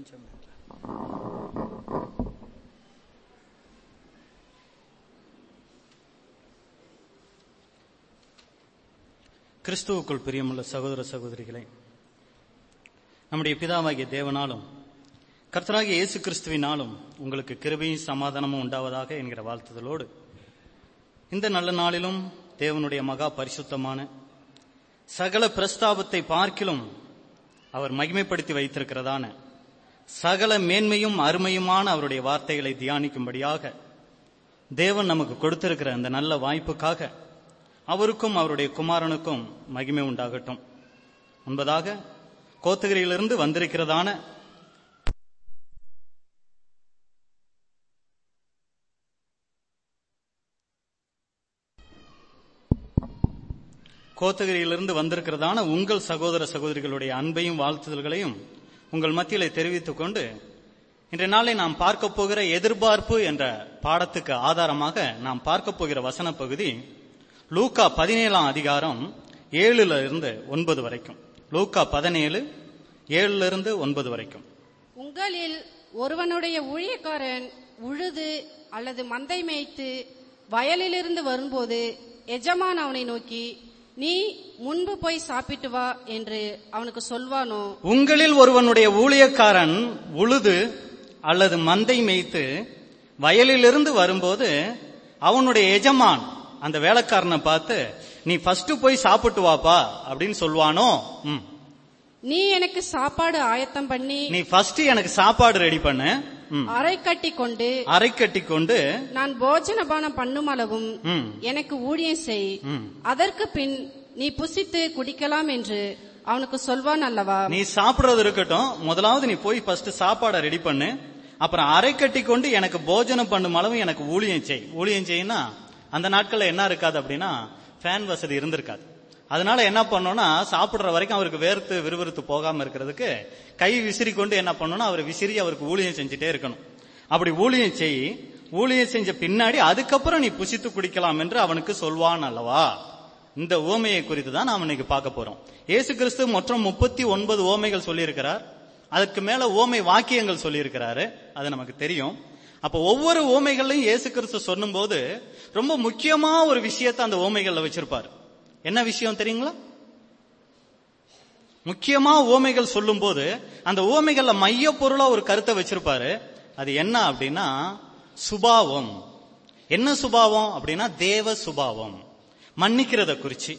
கொஞ்சம் கிறிஸ்துவுக்குள் பிரியமுள்ள சகோதர சகோதரிகளே நம்முடைய பிதாவாகிய தேவனாலும் கர்த்தராகிய இயேசு கிறிஸ்துவினாலும் உங்களுக்கு கிருபையும் சமாதானமும் உண்டாவதாக என்கிற வாழ்த்துதலோடு இந்த நல்ல நாளிலும் தேவனுடைய மகா பரிசுத்தமான சகல பிரஸ்தாபத்தை பார்க்கிலும் அவர் மகிமைப்படுத்தி வைத்திருக்கிறதான சகல மேன்மையும் அருமையுமான அவருடைய வார்த்தைகளை தியானிக்கும்படியாக தேவன் நமக்கு கொடுத்திருக்கிற அந்த நல்ல வாய்ப்புக்காக அவருக்கும் அவருடைய குமாரனுக்கும் மகிமை உண்டாகட்டும் முன்பதாக கோத்தகிரியிலிருந்து வந்திருக்கிறதான கோத்தகிரியிலிருந்து வந்திருக்கிறதான உங்கள் சகோதர சகோதரிகளுடைய அன்பையும் வாழ்த்துதல்களையும் உங்கள் மத்தியிலே தெரிவித்துக் கொண்டு இன்றைய நாளை நாம் பார்க்க போகிற எதிர்பார்ப்பு என்ற பாடத்துக்கு ஆதாரமாக நாம் பார்க்க போகிற வசன பகுதி லூக்கா பதினேழாம் அதிகாரம் ஏழுல இருந்து ஒன்பது வரைக்கும் லூக்கா பதினேழு ஏழுல இருந்து ஒன்பது வரைக்கும் உங்களில் ஒருவனுடைய ஊழியக்காரன் உழுது அல்லது மந்தை மேய்த்து வயலிலிருந்து வரும்போது எஜமான் அவனை நோக்கி நீ முன்பு போய் சாப்பிட்டு வா என்று அவனுக்கு சொல்வானோ உங்களில் ஒருவனுடைய ஊழியக்காரன் உழுது அல்லது மந்தை மேய்த்து வயலிலிருந்து வரும்போது அவனுடைய எஜமான் அந்த வேலைக்காரனை பார்த்து நீ ஃபர்ஸ்ட் போய் சாப்பிட்டு வாப்பா அப்படின்னு சொல்வானோ ம். நீ எனக்கு சாப்பாடு ஆயத்தம் பண்ணி நீ ஃபர்ஸ்ட் எனக்கு சாப்பாடு ரெடி பண்ணு ம். அறை கட்டி கொண்டு அரை கட்டி கொண்டு நான் போஜன பானம் பண்ணும் அளவும் ம். எனக்கு ஊழியம் செய் ம். அதற்கு பின் நீ புசித்து குடிக்கலாம் என்று அவனுக்கு சொல்வான் அல்லவா நீ சாப்பிடுறது இருக்கட்டும் முதலாவது நீ போய் ஃபர்ஸ்ட் சாப்பாடை ரெடி பண்ணு அப்புறம் அரை கட்டி கொண்டு எனக்கு போஜனம் பண்ணும் அளவு எனக்கு ஊழியம் செய் ஊழியம் செய்யினா அந்த நாட்கள்ல என்ன இருக்காது அப்படின்னா ஃபேன் வசதி இருந்திருக்காது அதனால என்ன பண்ணோம்னா சாப்பிடுற வரைக்கும் அவருக்கு வேர்த்து விறுவிறுத்து போகாம இருக்கிறதுக்கு கை விசிறி கொண்டு என்ன பண்ணணும்னா அவர் விசிறி அவருக்கு ஊழியம் செஞ்சுட்டே இருக்கணும் அப்படி ஊழியம் செய் ஊழியம் செஞ்ச பின்னாடி அதுக்கப்புறம் நீ புசித்து குடிக்கலாம் என்று அவனுக்கு சொல்வான் அல்லவா இந்த ஓமையை குறித்து தான் நாம் இன்னைக்கு பார்க்க போறோம் இயேசு கிறிஸ்து மொத்தம் முப்பத்தி ஒன்பது ஓமைகள் சொல்லியிருக்கிறார் அதுக்கு மேல ஓமை வாக்கியங்கள் சொல்லியிருக்கிறாரு அது நமக்கு தெரியும் அப்ப ஒவ்வொரு ஓமைகள்லையும் இயேசு கிறிஸ்து சொல்லும்போது ரொம்ப முக்கியமா ஒரு விஷயத்தை அந்த ஓமைகள்ல வச்சிருப்பாரு என்ன விஷயம் தெரியுங்களா முக்கியமா ஓமைகள் சொல்லும்போது அந்த ஓமைகள்ல மைய பொருளா ஒரு கருத்தை வச்சிருப்பாரு அது என்ன அப்படின்னா சுபாவம் என்ன சுபாவம் அப்படின்னா தேவ சுபாவம் மன்னிக்கிறத குறிச்சு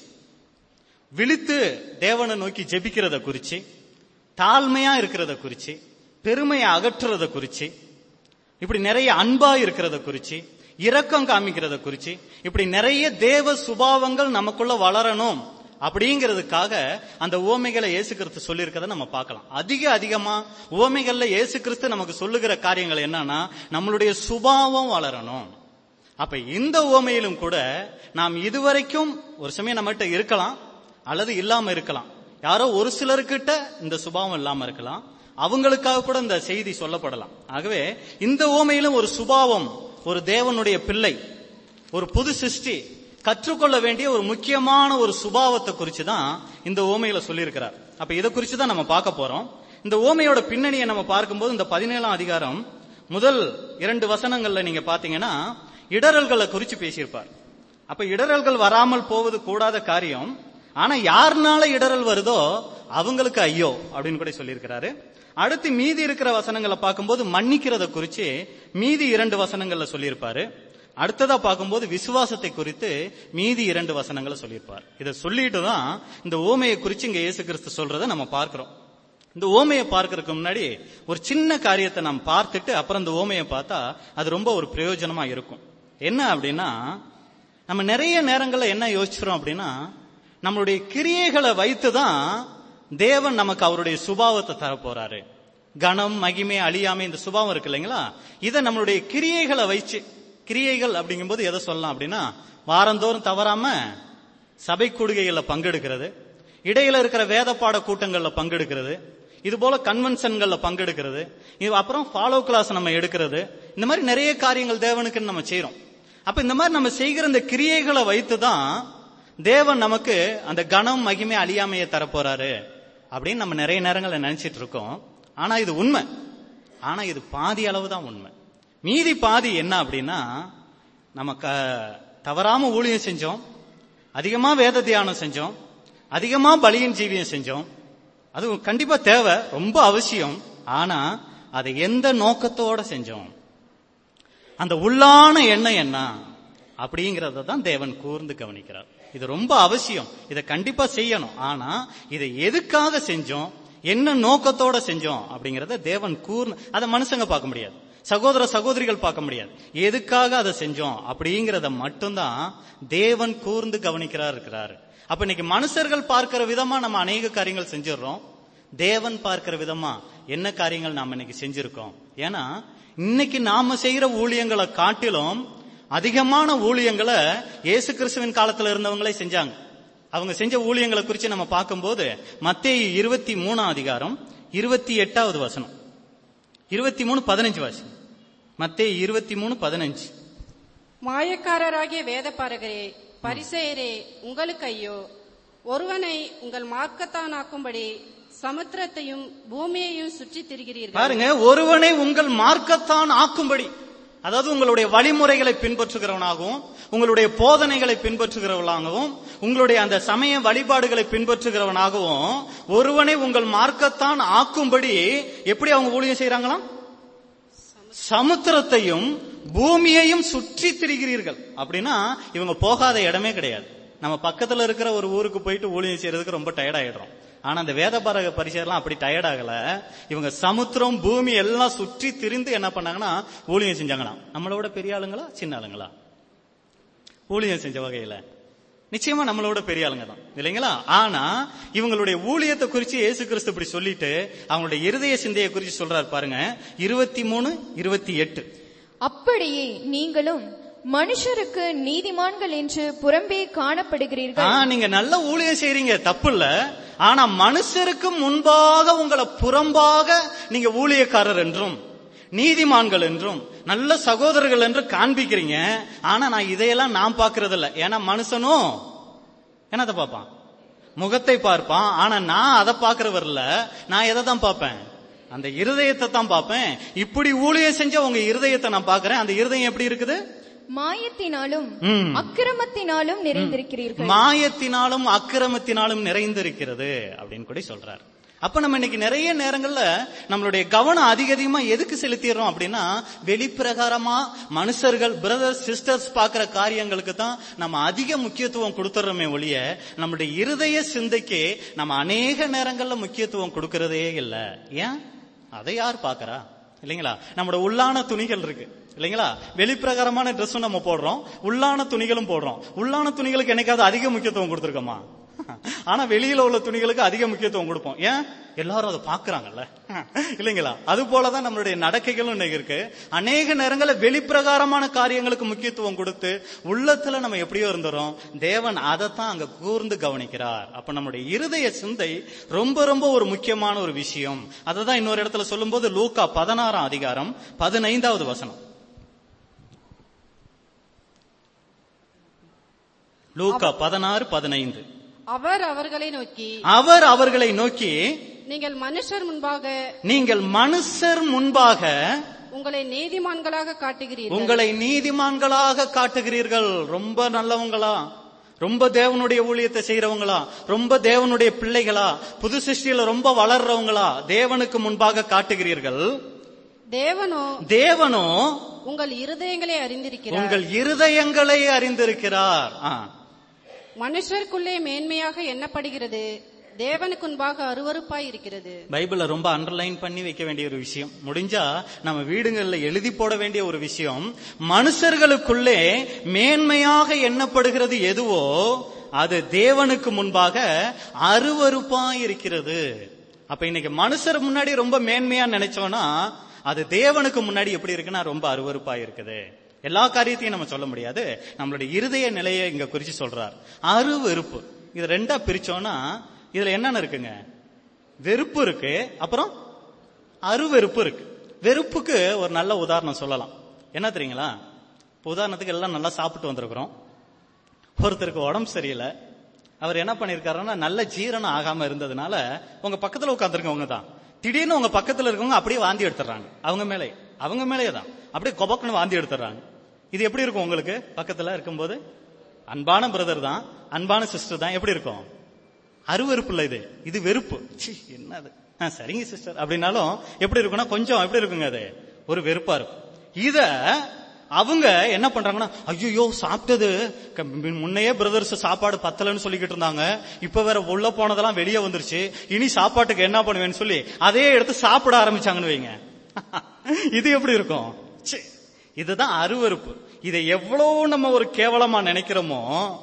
விழித்து தேவனை நோக்கி ஜெபிக்கிறத குறிச்சு தாழ்மையா இருக்கிறத குறிச்சு பெருமையை அகற்றுறத குறிச்சு இப்படி நிறைய அன்பா இருக்கிறத குறிச்சு இரக்கம் காமிக்கிறத குறிச்சு இப்படி நிறைய தேவ சுபாவங்கள் நமக்குள்ள வளரணும் அப்படிங்கிறதுக்காக அந்த ஓமைகளை இயேசு கிறிஸ்து சொல்லியிருக்கதை நம்ம பார்க்கலாம் அதிக அதிகமா ஓமைகள்ல இயேசு கிறிஸ்து நமக்கு சொல்லுகிற காரியங்கள் என்னன்னா நம்மளுடைய சுபாவம் வளரணும் அப்ப இந்த ஓமையிலும் கூட நாம் இதுவரைக்கும் ஒரு சமயம் நம்மகிட்ட இருக்கலாம் அல்லது இல்லாம இருக்கலாம் யாரோ ஒரு சிலர்கிட்ட இந்த சுபாவம் இல்லாம இருக்கலாம் அவங்களுக்காக கூட இந்த செய்தி சொல்லப்படலாம் ஆகவே இந்த ஓமையிலும் ஒரு சுபாவம் ஒரு தேவனுடைய பிள்ளை ஒரு புது சிருஷ்டி கற்றுக்கொள்ள வேண்டிய ஒரு முக்கியமான ஒரு சுபாவத்தை குறித்து தான் இந்த ஓமையில சொல்லியிருக்கிறார் அப்ப இதை குறித்து தான் நம்ம பார்க்க போறோம் இந்த ஓமையோட பின்னணியை நம்ம பார்க்கும்போது இந்த பதினேழாம் அதிகாரம் முதல் இரண்டு வசனங்கள்ல நீங்க பாத்தீங்கன்னா இடரல்களை குறித்து பேசியிருப்பார் அப்ப இடரல்கள் வராமல் போவது கூடாத காரியம் ஆனா யாருனால இடரல் வருதோ அவங்களுக்கு ஐயோ அப்படின்னு கூட சொல்லியிருக்கிறாரு அடுத்து மீதி இருக்கிற வசனங்களை பார்க்கும்போது மன்னிக்கிறத குறித்து மீதி இரண்டு வசனங்கள்ல சொல்லியிருப்பாரு அடுத்ததா பார்க்கும்போது விசுவாசத்தை குறித்து மீதி இரண்டு வசனங்களை சொல்லியிருப்பார் இதை சொல்லிட்டு தான் இந்த ஓமையை குறித்து இங்க இயேசு கிறிஸ்து சொல்றதை நம்ம பார்க்கிறோம் இந்த ஓமையை பார்க்கறதுக்கு முன்னாடி ஒரு சின்ன காரியத்தை நாம் பார்த்துட்டு அப்புறம் இந்த ஓமையை பார்த்தா அது ரொம்ப ஒரு பிரயோஜனமா இருக்கும் என்ன அப்படின்னா நம்ம நிறைய நேரங்கள்ல என்ன யோசிக்கிறோம் அப்படின்னா நம்மளுடைய கிரியைகளை வைத்து தான் தேவன் நமக்கு அவருடைய சுபாவத்தை தர போறாரு கணம் மகிமை அழியாமை இந்த சுபாவம் இருக்கு இல்லைங்களா இதை நம்மளுடைய கிரியைகளை வைச்சு கிரியைகள் அப்படிங்கும்போது எதை சொல்லலாம் அப்படின்னா வாரந்தோறும் தவறாம சபை கூடுகைகள்ல பங்கெடுக்கிறது இடையில இருக்கிற வேத பாட கூட்டங்கள்ல பங்கெடுக்கிறது இது போல கன்வென்ஷன்கள்ல பங்கெடுக்கிறது இது அப்புறம் ஃபாலோ கிளாஸ் நம்ம எடுக்கிறது இந்த மாதிரி நிறைய காரியங்கள் தேவனுக்கு நம்ம செய்யறோம் அப்ப இந்த மாதிரி நம்ம செய்கிற இந்த கிரியைகளை வைத்து தான் தேவன் நமக்கு அந்த கணம் மகிமை அழியாமையை தரப்போறாரு அப்படின்னு நம்ம நிறைய நேரங்கள்ல நினைச்சிட்டு இருக்கோம் ஆனா இது உண்மை ஆனா இது பாதி அளவு தான் உண்மை மீதி பாதி என்ன அப்படின்னா நம்ம க- தவறாம ஊழியம் செஞ்சோம் அதிகமா வேத தியானம் செஞ்சோம் அதிகமா பலியின் ஜீவியம் செஞ்சோம் அது கண்டிப்பா தேவை ரொம்ப அவசியம் ஆனா அதை எந்த நோக்கத்தோட செஞ்சோம் அந்த உள்ளான எண்ணம் என்ன அப்படிங்கறத தான் தேவன் கூர்ந்து கவனிக்கிறார் இது ரொம்ப அவசியம் இதை கண்டிப்பா செய்யணும் ஆனா இதை எதுக்காக செஞ்சோம் என்ன நோக்கத்தோட செஞ்சோம் அப்படிங்கறத தேவன் கூர்ந்து அதை மனுஷங்க பார்க்க முடியாது சகோதர சகோதரிகள் பார்க்க முடியாது எதுக்காக அதை செஞ்சோம் அப்படிங்கறத மட்டும்தான் தேவன் கூர்ந்து கவனிக்கிறார் இருக்கிறாரு அப்ப இன்னைக்கு மனுஷர்கள் பார்க்கிற விதமா நம்ம அநேக காரியங்கள் செஞ்சிடறோம் தேவன் பார்க்கிற விதமா என்ன காரியங்கள் நாம இன்னைக்கு செஞ்சிருக்கோம் ஏன்னா இன்னைக்கு நாம செய்யற ஊழியங்களை காட்டிலும் அதிகமான ஊழியங்களை இயேசு கிறிஸ்துவின் காலத்துல இருந்தவங்களே செஞ்சாங்க அவங்க செஞ்ச ஊழியங்களை குறித்து நம்ம பார்க்கும்போது மத்தேயு இருபத்தி மூணாம் அதிகாரம் இருபத்தி எட்டாவது வசனம் இருபத்தி மூணு பதினஞ்சு வாசி மத்தேயு இருபத்தி மூணு பதினஞ்சு மாயக்காரராகிய வேதபாரகரே பரிசேயரே உங்களுக்கு ஐயோ ஒருவனை உங்கள் மார்க்கத்தானாக்கும்படி சமுத்திரத்தையும் பூமியையும் சுற்றித் திரிகிறீர்கள் பாருங்க ஒருவனை உங்கள் மார்க்கத்தான் ஆக்கும்படி அதாவது உங்களுடைய வழிமுறைகளை பின்பற்றுகிறவனாகவும் உங்களுடைய போதனைகளை பின்பற்றுகிறவனாகவும் உங்களுடைய அந்த சமய வழிபாடுகளை பின்பற்றுகிறவனாகவும் ஒருவனை உங்கள் மார்க்கத்தான் ஆக்கும்படி எப்படி அவங்க ஊழியம் செய்யறாங்களாம் சமுத்திரத்தையும் பூமியையும் சுற்றி திரிகிறீர்கள் அப்படின்னா இவங்க போகாத இடமே கிடையாது நம்ம பக்கத்துல இருக்கிற ஒரு ஊருக்கு போயிட்டு ஊழியம் செய்யறதுக்கு ரொம்ப டயர்ட் ஆயிடுறோம் ஆனா அந்த வேதபாரக பரிசெல்லாம் அப்படி டயர்ட் ஆகல இவங்க சமுத்திரம் பூமி எல்லாம் சுற்றி திரிந்து என்ன பண்ணாங்கன்னா ஊழியம் செஞ்சாங்களாம் நம்மளோட பெரிய ஆளுங்களா சின்ன ஆளுங்களா ஊழியம் செஞ்ச வகையில நிச்சயமா நம்மளோட பெரிய ஆளுங்க தான் இல்லைங்களா ஆனா இவங்களுடைய ஊழியத்தை குறிச்சு இயேசு கிறிஸ்து இப்படி சொல்லிட்டு அவங்களுடைய இருதய சிந்தையை குறிச்சு சொல்றாரு பாருங்க இருபத்தி மூணு இருபத்தி எட்டு அப்படியே நீங்களும் மனுஷருக்கு நீதிமான்கள் என்று புறம்பே காணப்படுகிறீர்கள் ஆ, நீங்க நல்ல ஊழியம் செய்றீங்க தப்பு இல்ல ஆனா மனுஷருக்கு முன்பாக உங்களை புறம்பாக நீங்க ஊழியக்காரர் என்றும் நீதிமான்கள் என்றும் நல்ல சகோதரர்கள் என்று காண்பிக்கிறீங்க ஆனா நான் இதையெல்லாம் நான் பாக்குறது இல்ல ஏன்னா மனுஷனும் என்னத்தை பார்ப்பான் முகத்தை பார்ப்பான் ஆனா நான் அதை பாக்குறவர் இல்ல நான் எதை தான் பார்ப்பேன் அந்த இருதயத்தை தான் பார்ப்பேன் இப்படி ஊழியம் செஞ்ச உங்க இருதயத்தை நான் பார்க்கறேன் அந்த இருதயம் எப்படி இருக்குது மாயத்தினாலும் ம். அக்கிரமத்தினாலும் நிறைந்திருக்கிறீர்கள் மாயத்தினாலும் அக்கிரமத்தினாலும் நிறைந்திருக்கிறது அப்படின்னு கூட சொல்றார் அப்ப நம்ம இன்னைக்கு நிறைய நேரங்கள்ல நம்மளுடைய கவனம் அதிக அதிகமா எதுக்கு செலுத்திடுறோம் அப்படின்னா வெளிப்பிரகாரமா மனுஷர்கள் பிரதர்ஸ் சிஸ்டர்ஸ் பாக்குற காரியங்களுக்கு தான் நம்ம அதிக முக்கியத்துவம் கொடுத்துறோமே ஒழிய நம்மளுடைய இருதய சிந்தைக்கு நம்ம அநேக நேரங்கள்ல முக்கியத்துவம் கொடுக்கறதே இல்ல ஏன் அதை யார் பாக்குறா இல்லைங்களா நம்மளோட உள்ளான துணிகள் இருக்கு இல்லைங்களா வெளிப்பிரகாரமான ட்ரெஸ்ஸும் நம்ம போடுறோம் உள்ளான துணிகளும் போடுறோம் உள்ளான துணிகளுக்கு என்னைக்காவது அதிக முக்கியத்துவம் கொடுத்துருக்கோமா ஆனா வெளியில உள்ள துணிகளுக்கு அதிக முக்கியத்துவம் கொடுப்போம் ஏன் எல்லாரும் அதை பாக்குறாங்கல்ல இல்லைங்களா அது போலதான் நம்மளுடைய நடக்கைகளும் இன்னைக்கு இருக்கு அநேக நேரங்களில் வெளிப்பிரகாரமான காரியங்களுக்கு முக்கியத்துவம் கொடுத்து உள்ளத்துல நம்ம எப்படியோ இருந்துறோம் தேவன் அதைத்தான் அங்க கூர்ந்து கவனிக்கிறார் அப்ப நம்முடைய இருதய சிந்தை ரொம்ப ரொம்ப ஒரு முக்கியமான ஒரு விஷயம் அதை தான் இன்னொரு இடத்துல சொல்லும்போது லூக்கா பதினாறாம் அதிகாரம் பதினைந்தாவது வசனம் லூக்கா பதினாறு பதினைந்து அவர் அவர்களை நோக்கி அவர் அவர்களை நோக்கி நீங்கள் மனுஷர் முன்பாக நீங்கள் மனுஷர் முன்பாக உங்களை நீதிமான்களாக காட்டுகிறீர்கள் உங்களை நீதிமான்களாக காட்டுகிறீர்கள் ரொம்ப நல்லவங்களா ரொம்ப தேவனுடைய ஊழியத்தை செய்யறவங்களா ரொம்ப தேவனுடைய பிள்ளைகளா புது சிருஷ்டியில ரொம்ப வளர்றவங்களா தேவனுக்கு முன்பாக காட்டுகிறீர்கள் தேவனோ தேவனோ உங்கள் இருதயங்களை அறிந்திருக்கிறார் உங்கள் இருதயங்களை அறிந்திருக்கிறார் ஆ. மனுஷருக்குள்ளே மேன்மையாக எண்ணப்படுகிறது தேவனுக்கு முன்பாக அருவருப்பாய் இருக்கிறது பைபிளை ரொம்ப அண்டர்லைன் பண்ணி வைக்க வேண்டிய ஒரு விஷயம் முடிஞ்சா நம்ம வீடுகள்ல எழுதி போட வேண்டிய ஒரு விஷயம் மனுஷர்களுக்குள்ளே மேன்மையாக எண்ணப்படுகிறது எதுவோ அது தேவனுக்கு முன்பாக அருவருப்பா இருக்கிறது அப்ப இன்னைக்கு மனுஷர் முன்னாடி ரொம்ப மேன்மையா நினைச்சோம்னா அது தேவனுக்கு முன்னாடி எப்படி இருக்குன்னா ரொம்ப அருவருப்பா இருக்குது எல்லா காரியத்தையும் நம்ம சொல்ல முடியாது நம்மளுடைய இருதய நிலையை இங்க குறிச்சு சொல்றார் அருவெறுப்பு இது ரெண்டா பிரிச்சோம்னா இதுல என்னென்ன இருக்குங்க வெறுப்பு இருக்கு அப்புறம் அருவெறுப்பு இருக்கு வெறுப்புக்கு ஒரு நல்ல உதாரணம் சொல்லலாம் என்ன தெரியுங்களா இப்ப உதாரணத்துக்கு எல்லாம் நல்லா சாப்பிட்டு வந்திருக்கிறோம் ஒருத்தருக்கு உடம்பு சரியில்லை அவர் என்ன பண்ணிருக்காருன்னா நல்ல ஜீரணம் ஆகாம இருந்ததுனால உங்க பக்கத்துல உட்காந்துருக்கவங்க தான் திடீர்னு உங்க பக்கத்துல இருக்கவங்க அப்படியே வாந்தி எடுத்துறாங்க அவங்க மேலே அவங்க மேலே தான் அப்படியே கொபக்குன்னு வாந்தி எடுத்துறாங்க இது எப்படி இருக்கும் உங்களுக்கு பக்கத்துல இருக்கும்போது அன்பான பிரதர் தான் அன்பான சிஸ்டர் தான் எப்படி இருக்கும் அருவருப்பு இல்ல இது இது வெறுப்பு ச்சீ, என்னது ஆ, சரிங்க சிஸ்டர் அப்படின்னாலும் எப்படி இருக்கும்னா கொஞ்சம் எப்படி இருக்குங்க அது ஒரு வெறுப்பா இருக்கும் இத அவங்க என்ன பண்றாங்கன்னா ஐயோ சாப்பிட்டது க- முன்- முன்னையே பிரதர்ஸ் சாப்பாடு பத்தலன்னு சொல்லிக்கிட்டு இருந்தாங்க இப்ப வேற உள்ள போனதெல்லாம் வெளியே வந்துருச்சு இனி சாப்பாட்டுக்கு என்ன பண்ணுவேன்னு சொல்லி அதே எடுத்து சாப்பிட ஆரம்பிச்சாங்கன்னு வைங்க இது எப்படி இருக்கும் ச்சீ, இதுதான் அருவருப்பு இதை எவ்வளவு நம்ம ஒரு கேவலமா நினைக்கிறோமோ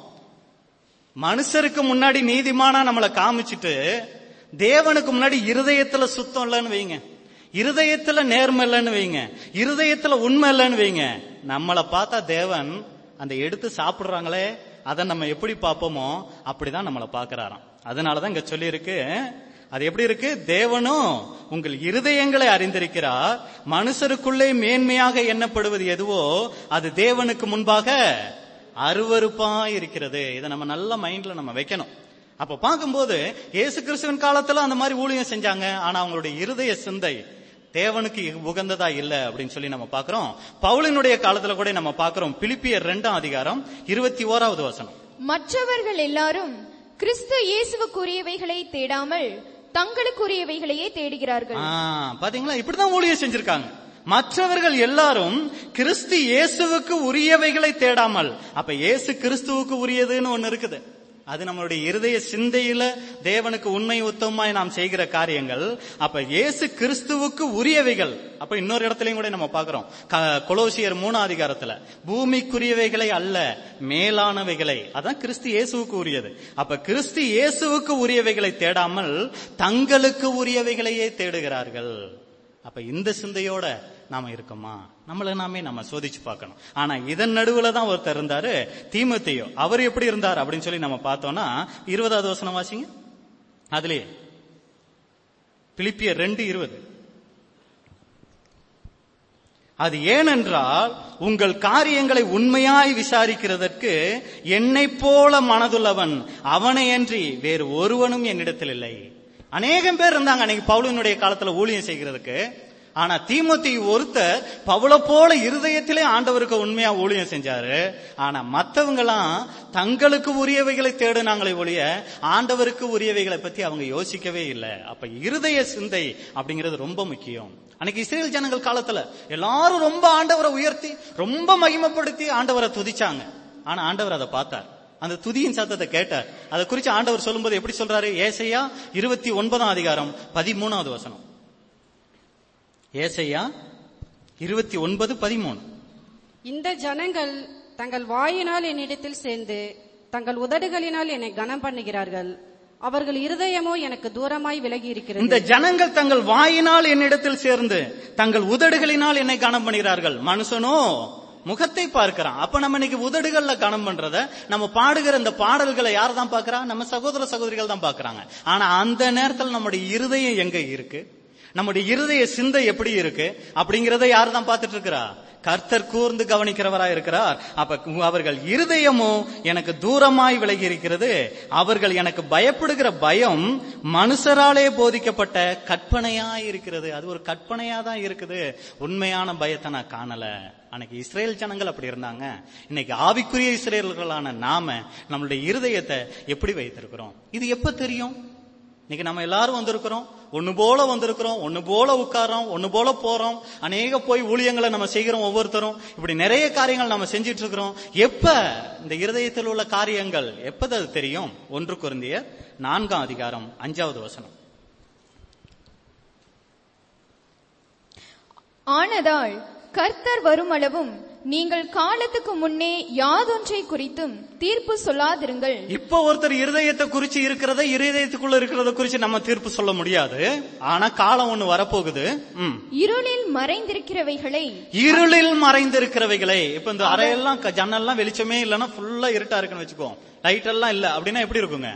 மனுஷருக்கு முன்னாடி நீதிமானா நம்மளை காமிச்சிட்டு தேவனுக்கு முன்னாடி இருதயத்துல சுத்தம் இல்லைன்னு வைங்க இருதயத்துல நேர்மை இல்லைன்னு வைங்க இருதயத்துல உண்மை இல்லைன்னு வைங்க நம்மளை பார்த்தா தேவன் அந்த எடுத்து சாப்பிடுறாங்களே அதை நம்ம எப்படி பார்ப்போமோ அப்படிதான் நம்மளை பார்க்கறாராம் அதனாலதான் இங்க சொல்லியிருக்கு அது எப்படி இருக்கு தேவனும் உங்கள் இருதயங்களை அறிந்திருக்கிறார் மனுஷருக்குள்ளே மேன்மையாக எண்ணப்படுவது எதுவோ அது தேவனுக்கு முன்பாக அருவருப்பா இருக்கிறது இதை நம்ம நல்ல மைண்ட்ல நம்ம வைக்கணும் அப்ப பார்க்கும்போது இயேசு கிறிஸ்துவின் காலத்துல அந்த மாதிரி ஊழியம் செஞ்சாங்க ஆனா அவங்களுடைய இருதய சிந்தை தேவனுக்கு உகந்ததா இல்ல அப்படின்னு சொல்லி நம்ம பார்க்கிறோம் பவுலினுடைய காலத்துல கூட நம்ம பார்க்கிறோம் பிலிப்பியர் இரண்டாம் அதிகாரம் இருபத்தி ஓராவது வசனம் மற்றவர்கள் எல்லாரும் கிறிஸ்து இயேசுவுக்குரியவைகளை தேடாமல் தங்களுக்குரியவைகளையே தேடுகிறார்கள் ஆ, பாத்தீங்களா இப்படிதான் ஊழியம் செஞ்சிருக்காங்க மற்றவர்கள் எல்லாரும் கிறிஸ்து இயேசுவுக்கு உரியவைகளை தேடாமல் அப்ப இயேசு கிறிஸ்துவுக்கு உரியதுன்னு ஒண்ணு இருக்குது அது நம்மளுடைய இருதய சிந்தையில தேவனுக்கு உண்மை உத்தமமாய் நாம் செய்கிற காரியங்கள் அப்ப இயேசு கிறிஸ்துவுக்கு உரியவைகள் அப்ப இன்னொரு இடத்துலயும் கூட நம்ம பார்க்கிறோம் க- கொலோசியர் மூணாம் அதிகாரத்துல பூமிக்குரியவைகளை அல்ல மேலானவைகளை அதான் கிறிஸ்து இயேசுவுக்கு உரியது அப்ப கிறிஸ்து இயேசுவுக்கு உரியவைகளை தேடாமல் தங்களுக்கு உரியவைகளையே தேடுகிறார்கள் அப்ப இந்த சிந்தையோட நாம இருக்கோமா நம்மள நாமே நம்ம சோதிச்சு பார்க்கணும் ஆனா இதன் நடுவுல தான் ஒருத்தர் இருந்தாரு தீமத்தையோ அவர் எப்படி இருந்தார் அப்படின்னு சொல்லி நம்ம பார்த்தோம்னா இருபதாவது வசனம் வாசிங்க அதுலயே பிலிப்பியர் ரெண்டு இருபது அது ஏனென்றால் உங்கள் காரியங்களை உண்மையாய் விசாரிக்கிறதற்கு என்னைப் போல மனதுள்ளவன் அவனையன்றி வேறு ஒருவனும் என்னிடத்தில் இல்லை அநேகம் பேர் இருந்தாங்க அன்னைக்கு பவுலினுடைய காலத்துல ஊழியம் செய்கிறதுக்கு ஆனா தீமோத்தி ஒருத்தர் பவுல போல இருதயத்திலே ஆண்டவருக்கு உண்மையா ஊழியம் செஞ்சாரு ஆனா மத்தவங்கலாம் தங்களுக்கு உரியவைகளை தேடுனாங்களே ஒழிய ஆண்டவருக்கு உரியவைகளை பத்தி அவங்க யோசிக்கவே இல்லை அப்ப இருதய சிந்தை அப்படிங்கிறது ரொம்ப முக்கியம் அன்னைக்கு இஸ்ரேல் ஜனங்கள் காலத்துல எல்லாரும் ரொம்ப ஆண்டவரை உயர்த்தி ரொம்ப மகிமைப்படுத்தி ஆண்டவரை துதிச்சாங்க ஆனா ஆண்டவர் அதை பார்த்தார் அந்த துதியின் சத்தத்தை கேட்டார் அதை குறித்து ஆண்டவர் சொல்லும்போது எப்படி சொல்றாரு ஏசையா இருபத்தி ஒன்பதாம் அதிகாரம் பதிமூணாவது வசனம் ஏசையா இருபத்தி ஒன்பது பதிமூணு இந்த ஜனங்கள் தங்கள் வாயினால் என்னிடத்தில் சேர்ந்து தங்கள் உதடுகளினால் என்னை கனம் பண்ணுகிறார்கள் அவர்கள் இருதயமோ எனக்கு தூரமாய் விலகி இருக்கிறது இந்த ஜனங்கள் தங்கள் வாயினால் என்னிடத்தில் சேர்ந்து தங்கள் உதடுகளினால் என்னை கனம் பண்ணுகிறார்கள் மனுஷனோ முகத்தை பார்க்கிறான் அப்ப நம்ம இன்னைக்கு உதடுகள்ல கனம் பண்றத நம்ம பாடுகிற இந்த பாடல்களை யார் தான் பாக்குறா நம்ம சகோதர சகோதரிகள் தான் பாக்குறாங்க ஆனா அந்த நேரத்தில் நம்முடைய இருதயம் எங்க இருக்கு நம்முடைய இருதய சிந்தை எப்படி இருக்கு அப்படிங்கறத யார் தான் பார்த்துட்டு இருக்கிறா கர்த்தர் கூர்ந்து கவனிக்கிறவரா இருக்கிறார் அப்ப அவர்கள் இருதயமோ எனக்கு தூரமாய் விலகி இருக்கிறது அவர்கள் எனக்கு பயப்படுகிற பயம் மனுஷராலே போதிக்கப்பட்ட கற்பனையா இருக்கிறது அது ஒரு கற்பனையா தான் இருக்குது உண்மையான பயத்தை நான் காணல அன்னைக்கு இஸ்ரேல் ஜனங்கள் அப்படி இருந்தாங்க இன்னைக்கு ஆவிக்குரிய இஸ்ரேல்களான நாம நம்மளுடைய இருதயத்தை எப்படி வைத்திருக்கிறோம் இது எப்ப தெரியும் இன்னைக்கு நம்ம எல்லாரும் வந்திருக்கிறோம் ஒண்ணு போல வந்திருக்கிறோம் ஒண்ணு போல உட்காரோம் ஒண்ணு போல போறோம் அநேக போய் ஊழியங்களை நம்ம செய்கிறோம் ஒவ்வொருத்தரும் இப்படி நிறைய காரியங்கள் நம்ம செஞ்சிட்டு இருக்கிறோம் எப்ப இந்த இருதயத்தில் உள்ள காரியங்கள் எப்ப அது தெரியும் ஒன்று குருந்திய நான்காம் அதிகாரம் அஞ்சாவது வசனம் ஆனதால் கர்த்தர் வருமளவும் நீங்கள் காலத்துக்கு முன்னே யாதொன்றை குறித்தும் தீர்ப்பு சொல்லாதிருங்கள் இப்ப ஒருத்தர் இருதயத்தை குறிச்சு இருக்கிறத இருதயத்துக்குள்ள இருக்கிறத குறிச்சு நம்ம தீர்ப்பு சொல்ல முடியாது ஆனா காலம் ஒண்ணு வரப்போகுது ம் இருளில் மறைந்திருக்கிறவைகளை இருளில் மறைந்திருக்கிறவைகளை இப்ப இந்த அறையெல்லாம் க- ஜன்னல்லாம் வெளிச்சமே இல்லைன்னா ஃபுல்லா இருட்டா இருக்குன்னு வச்சுக்கோ லைட் எல்லாம் இல்ல அப்படின்னா எப்படி இருக்குங்க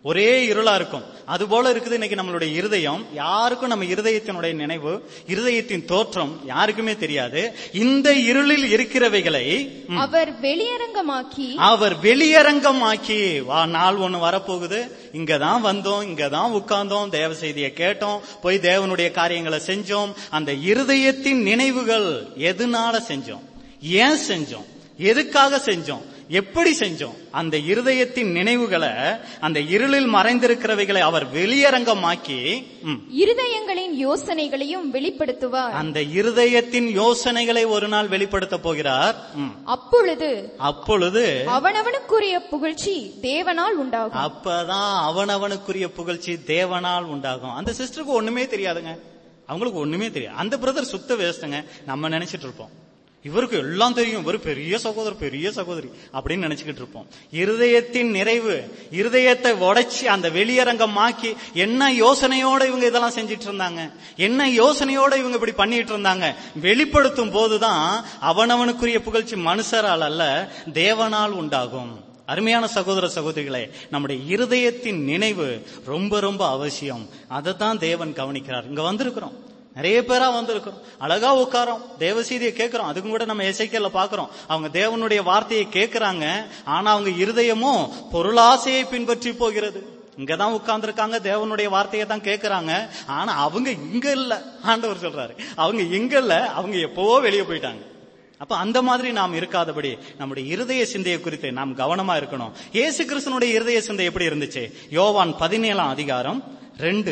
ஒரே இருளா இருக்கும் அது போல இருக்குது இன்னைக்கு நம்மளுடைய இருதயம் யாருக்கும் நம்ம இருதயத்தினுடைய நினைவு இருதயத்தின் தோற்றம் யாருக்குமே தெரியாது இந்த இருளில் இருக்கிறவைகளை ம், அவர் வெளியரங்கமாக்கி அவர் வெளியரங்கமாக்கி வா நாள் ஒண்ணு வரப்போகுது இங்கதான் வந்தோம் இங்கதான் உட்கார்ந்தோம் தேவ செய்தியை கேட்டோம் போய் தேவனுடைய காரியங்களை செஞ்சோம் அந்த இருதயத்தின் நினைவுகள் எதுனால செஞ்சோம் ஏன் செஞ்சோம் எதுக்காக செஞ்சோம் எப்படி செஞ்சோம் அந்த இருதயத்தின் நினைவுகளை அந்த இருளில் மறைந்திருக்கிறவைகளை அவர் வெளியரங்கமாக்கி ம், இருதயங்களின் யோசனைகளையும் வெளிப்படுத்துவார் அந்த இருதயத்தின் யோசனைகளை ஒரு நாள் வெளிப்படுத்த போகிறார் ம், அப்பொழுது அப்பொழுது அவனவனுக்குரிய புகழ்ச்சி தேவனால் உண்டாகும் அப்பதான் அவனவனுக்குரிய புகழ்ச்சி தேவனால் உண்டாகும் அந்த சிஸ்டருக்கு ஒண்ணுமே தெரியாதுங்க அவங்களுக்கு ஒண்ணுமே தெரியாது அந்த பிரதர் சுத்த வேஸ்ட்டுங்க நம்ம நினைச்சிட்டு இருப்போம் இவருக்கு எல்லாம் தெரியும் இவர் பெரிய சகோதரர் பெரிய சகோதரி அப்படின்னு நினைச்சுக்கிட்டு இருப்போம் இருதயத்தின் நிறைவு இருதயத்தை உடைச்சி அந்த வெளியரங்கமாக்கி என்ன யோசனையோட இவங்க இதெல்லாம் செஞ்சிட்டு இருந்தாங்க என்ன யோசனையோட இவங்க இப்படி பண்ணிட்டு இருந்தாங்க வெளிப்படுத்தும் போதுதான் அவனவனுக்குரிய புகழ்ச்சி மனுஷரால் அல்ல தேவனால் உண்டாகும் அருமையான சகோதர சகோதரிகளே நம்முடைய இருதயத்தின் நினைவு ரொம்ப ரொம்ப அவசியம் அதை தான் தேவன் கவனிக்கிறார் இங்க வந்திருக்கிறோம் நிறைய பேரா வந்திருக்கிறோம் அழகா உட்காரோம் தேவ செய்தியை கேட்கிறோம் அதுக்கும் கூட நம்ம எசைக்கல்ல பாக்குறோம் அவங்க தேவனுடைய வார்த்தையை கேட்கிறாங்க ஆனா அவங்க இருதயமும் பொருளாசையை பின்பற்றி போகிறது இங்கதான் உட்கார்ந்துருக்காங்க தேவனுடைய வார்த்தையை தான் கேட்கறாங்க ஆனா அவங்க இங்க இல்ல ஆண்டவர் சொல்றாரு அவங்க இங்க இல்ல அவங்க எப்பவோ வெளியே போயிட்டாங்க அப்ப அந்த மாதிரி நாம் இருக்காதபடி நம்முடைய இருதய சிந்தையை குறித்து நாம் கவனமா இருக்கணும் இயேசு கிறிஸ்தனுடைய இருதய சிந்தை எப்படி இருந்துச்சு யோவான் பதினேழாம் அதிகாரம் ரெண்டு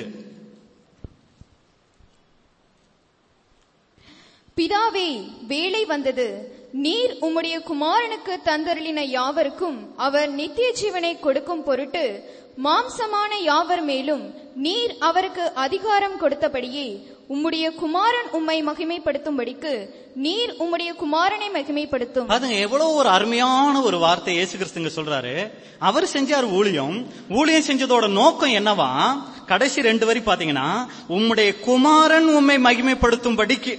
பிதாவே வேலை வந்தது நீர் உம்முடைய குமாரனுக்கு தந்தருளின யாவருக்கும் அவர் நித்திய ஜீவனை கொடுக்கும் பொருட்டு மாம்சமான யாவர் மேலும் நீர் அவருக்கு அதிகாரம் கொடுத்தபடியே உம்முடைய குமாரன் உம்மை மகிமைப்படுத்தும்படிக்கு நீர் உம்முடைய குமாரனை மகிமைப்படுத்தும் பாருங்க எவ்வளவு ஒரு அருமையான ஒரு வார்த்தை இயேசு கிறிஸ்துங்க சொல்றாரு அவர் செஞ்சார் ஊழியம் ஊழியம் செஞ்சதோட நோக்கம் என்னவா கடைசி ரெண்டு வரி பாத்தீங்கன்னா உம்முடைய குமாரன் உம்மை மகிமைப்படுத்தும்படிக்கு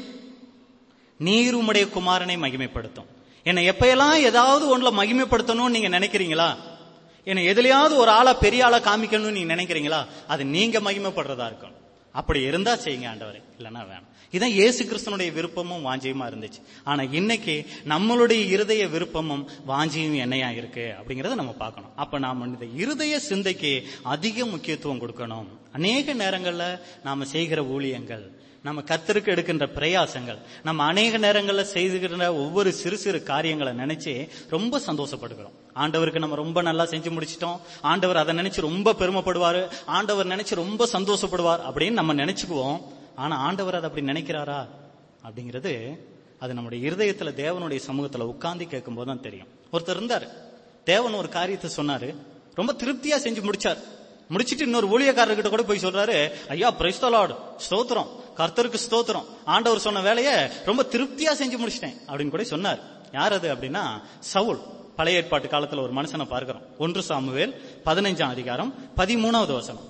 நீர் உம்முடைய குமாரனை மகிமைப்படுத்தும் என்னை எப்பயெல்லாம் ஏதாவது ஒண்ணுல மகிமைப்படுத்தணும்னு நீங்க நினைக்கிறீங்களா என்னை எதுலயாவது ஒரு ஆளா பெரிய ஆளா காமிக்கணும்னு நீங்க நினைக்கிறீங்களா அது நீங்க மகிமைப்படுறதா இருக்கும் அப்படி இருந்தா செய்யுங்க ஆண்டவரே இல்லைன்னா வேணாம் இதான் இயேசு கிறிஸ்தனுடைய விருப்பமும் வாஞ்சியுமா இருந்துச்சு ஆனா இன்னைக்கு நம்மளுடைய இருதய விருப்பமும் வாஞ்சியும் என்னையா இருக்கு அப்படிங்கறத நம்ம பார்க்கணும் அப்ப நாம இந்த இருதய சிந்தைக்கு அதிக முக்கியத்துவம் கொடுக்கணும் அநேக நேரங்கள்ல நாம செய்கிற ஊழியங்கள் நம்ம கத்தருக்கு எடுக்கின்ற பிரயாசங்கள் நம்ம அநேக நேரங்கள்ல செய்துகிற ஒவ்வொரு சிறு சிறு காரியங்களை நினைச்சு ரொம்ப சந்தோஷப்படுகிறோம் ஆண்டவருக்கு நம்ம ரொம்ப நல்லா செஞ்சு முடிச்சிட்டோம் ஆண்டவர் அதை நினைச்சு ரொம்ப பெருமைப்படுவாரு ஆண்டவர் நினைச்சு ரொம்ப சந்தோஷப்படுவார் அப்படின்னு நம்ம நினைச்சுக்குவோம் ஆனா ஆண்டவர் அதை அப்படி நினைக்கிறாரா அப்படிங்கிறது அது நம்முடைய இருதயத்துல தேவனுடைய சமூகத்துல உட்கார்ந்து கேட்கும்போது தான் தெரியும் ஒருத்தர் இருந்தாரு தேவன் ஒரு காரியத்தை சொன்னாரு ரொம்ப திருப்தியா செஞ்சு முடிச்சார் முடிச்சிட்டு இன்னொரு ஊழியக்காரர்கிட்ட கூட போய் சொல்றாரு ஐயா பிரைஸ்தலாடு ஸ்தோத்திரம் கர்த்தருக்கு ஸ்தோத்திரம் ஆண்டவர் சொன்ன வேலையை ரொம்ப திருப்தியா செஞ்சு முடிச்சிட்டேன் அப்படின்னு கூட சொன்னார் யார் அது அப்படின்னா சவுல் பழைய ஏற்பாட்டு காலத்துல ஒரு மனுஷனை பார்க்கிறோம் ஒன்று சாமுவேல் பதினைஞ்சாம் அதிகாரம் பதிமூணாவது வசனம்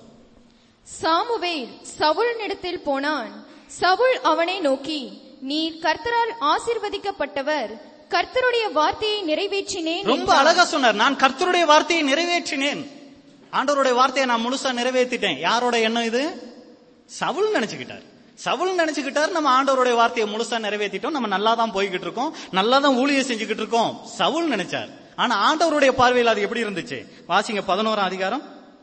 சாமுவேல் சவுலினிடத்தில் போனான் சவுல் அவனை நோக்கி நீர் கர்த்தரால் ஆசீர்வதிக்கப்பட்டவர் கர்த்தருடைய வார்த்தையை நிறைவேற்றினேன் ரொம்ப என்றான். அழகா சொன்னார் நான் கர்த்தருடைய வார்த்தையை நிறைவேற்றினேன் ஆண்டவருடைய வார்த்தையை நான் முழுசா நிறைவேற்றிட்டேன் யாரோட எண்ணம் இது சவுல் நினைச்சுக்கிட்டார் சவுல் நினைச்சுக்கிட்டார் நம்ம ஆண்டவருடைய வார்த்தையை முழுசா நிறைவேற்றிட்டோம் நம்ம நல்லா தான் போய்கிட்டு இருக்கோம் நல்லா தான் ஊழியம் செஞ்சுக்கிட்டு இருக்கோம் சவுல் நினைச்சார் ஆனா ஆண்டவருடைய பார்வையில் அது எப்படி இருந்துச்சு வாசிங்க பதினோராம் அதிகாரம்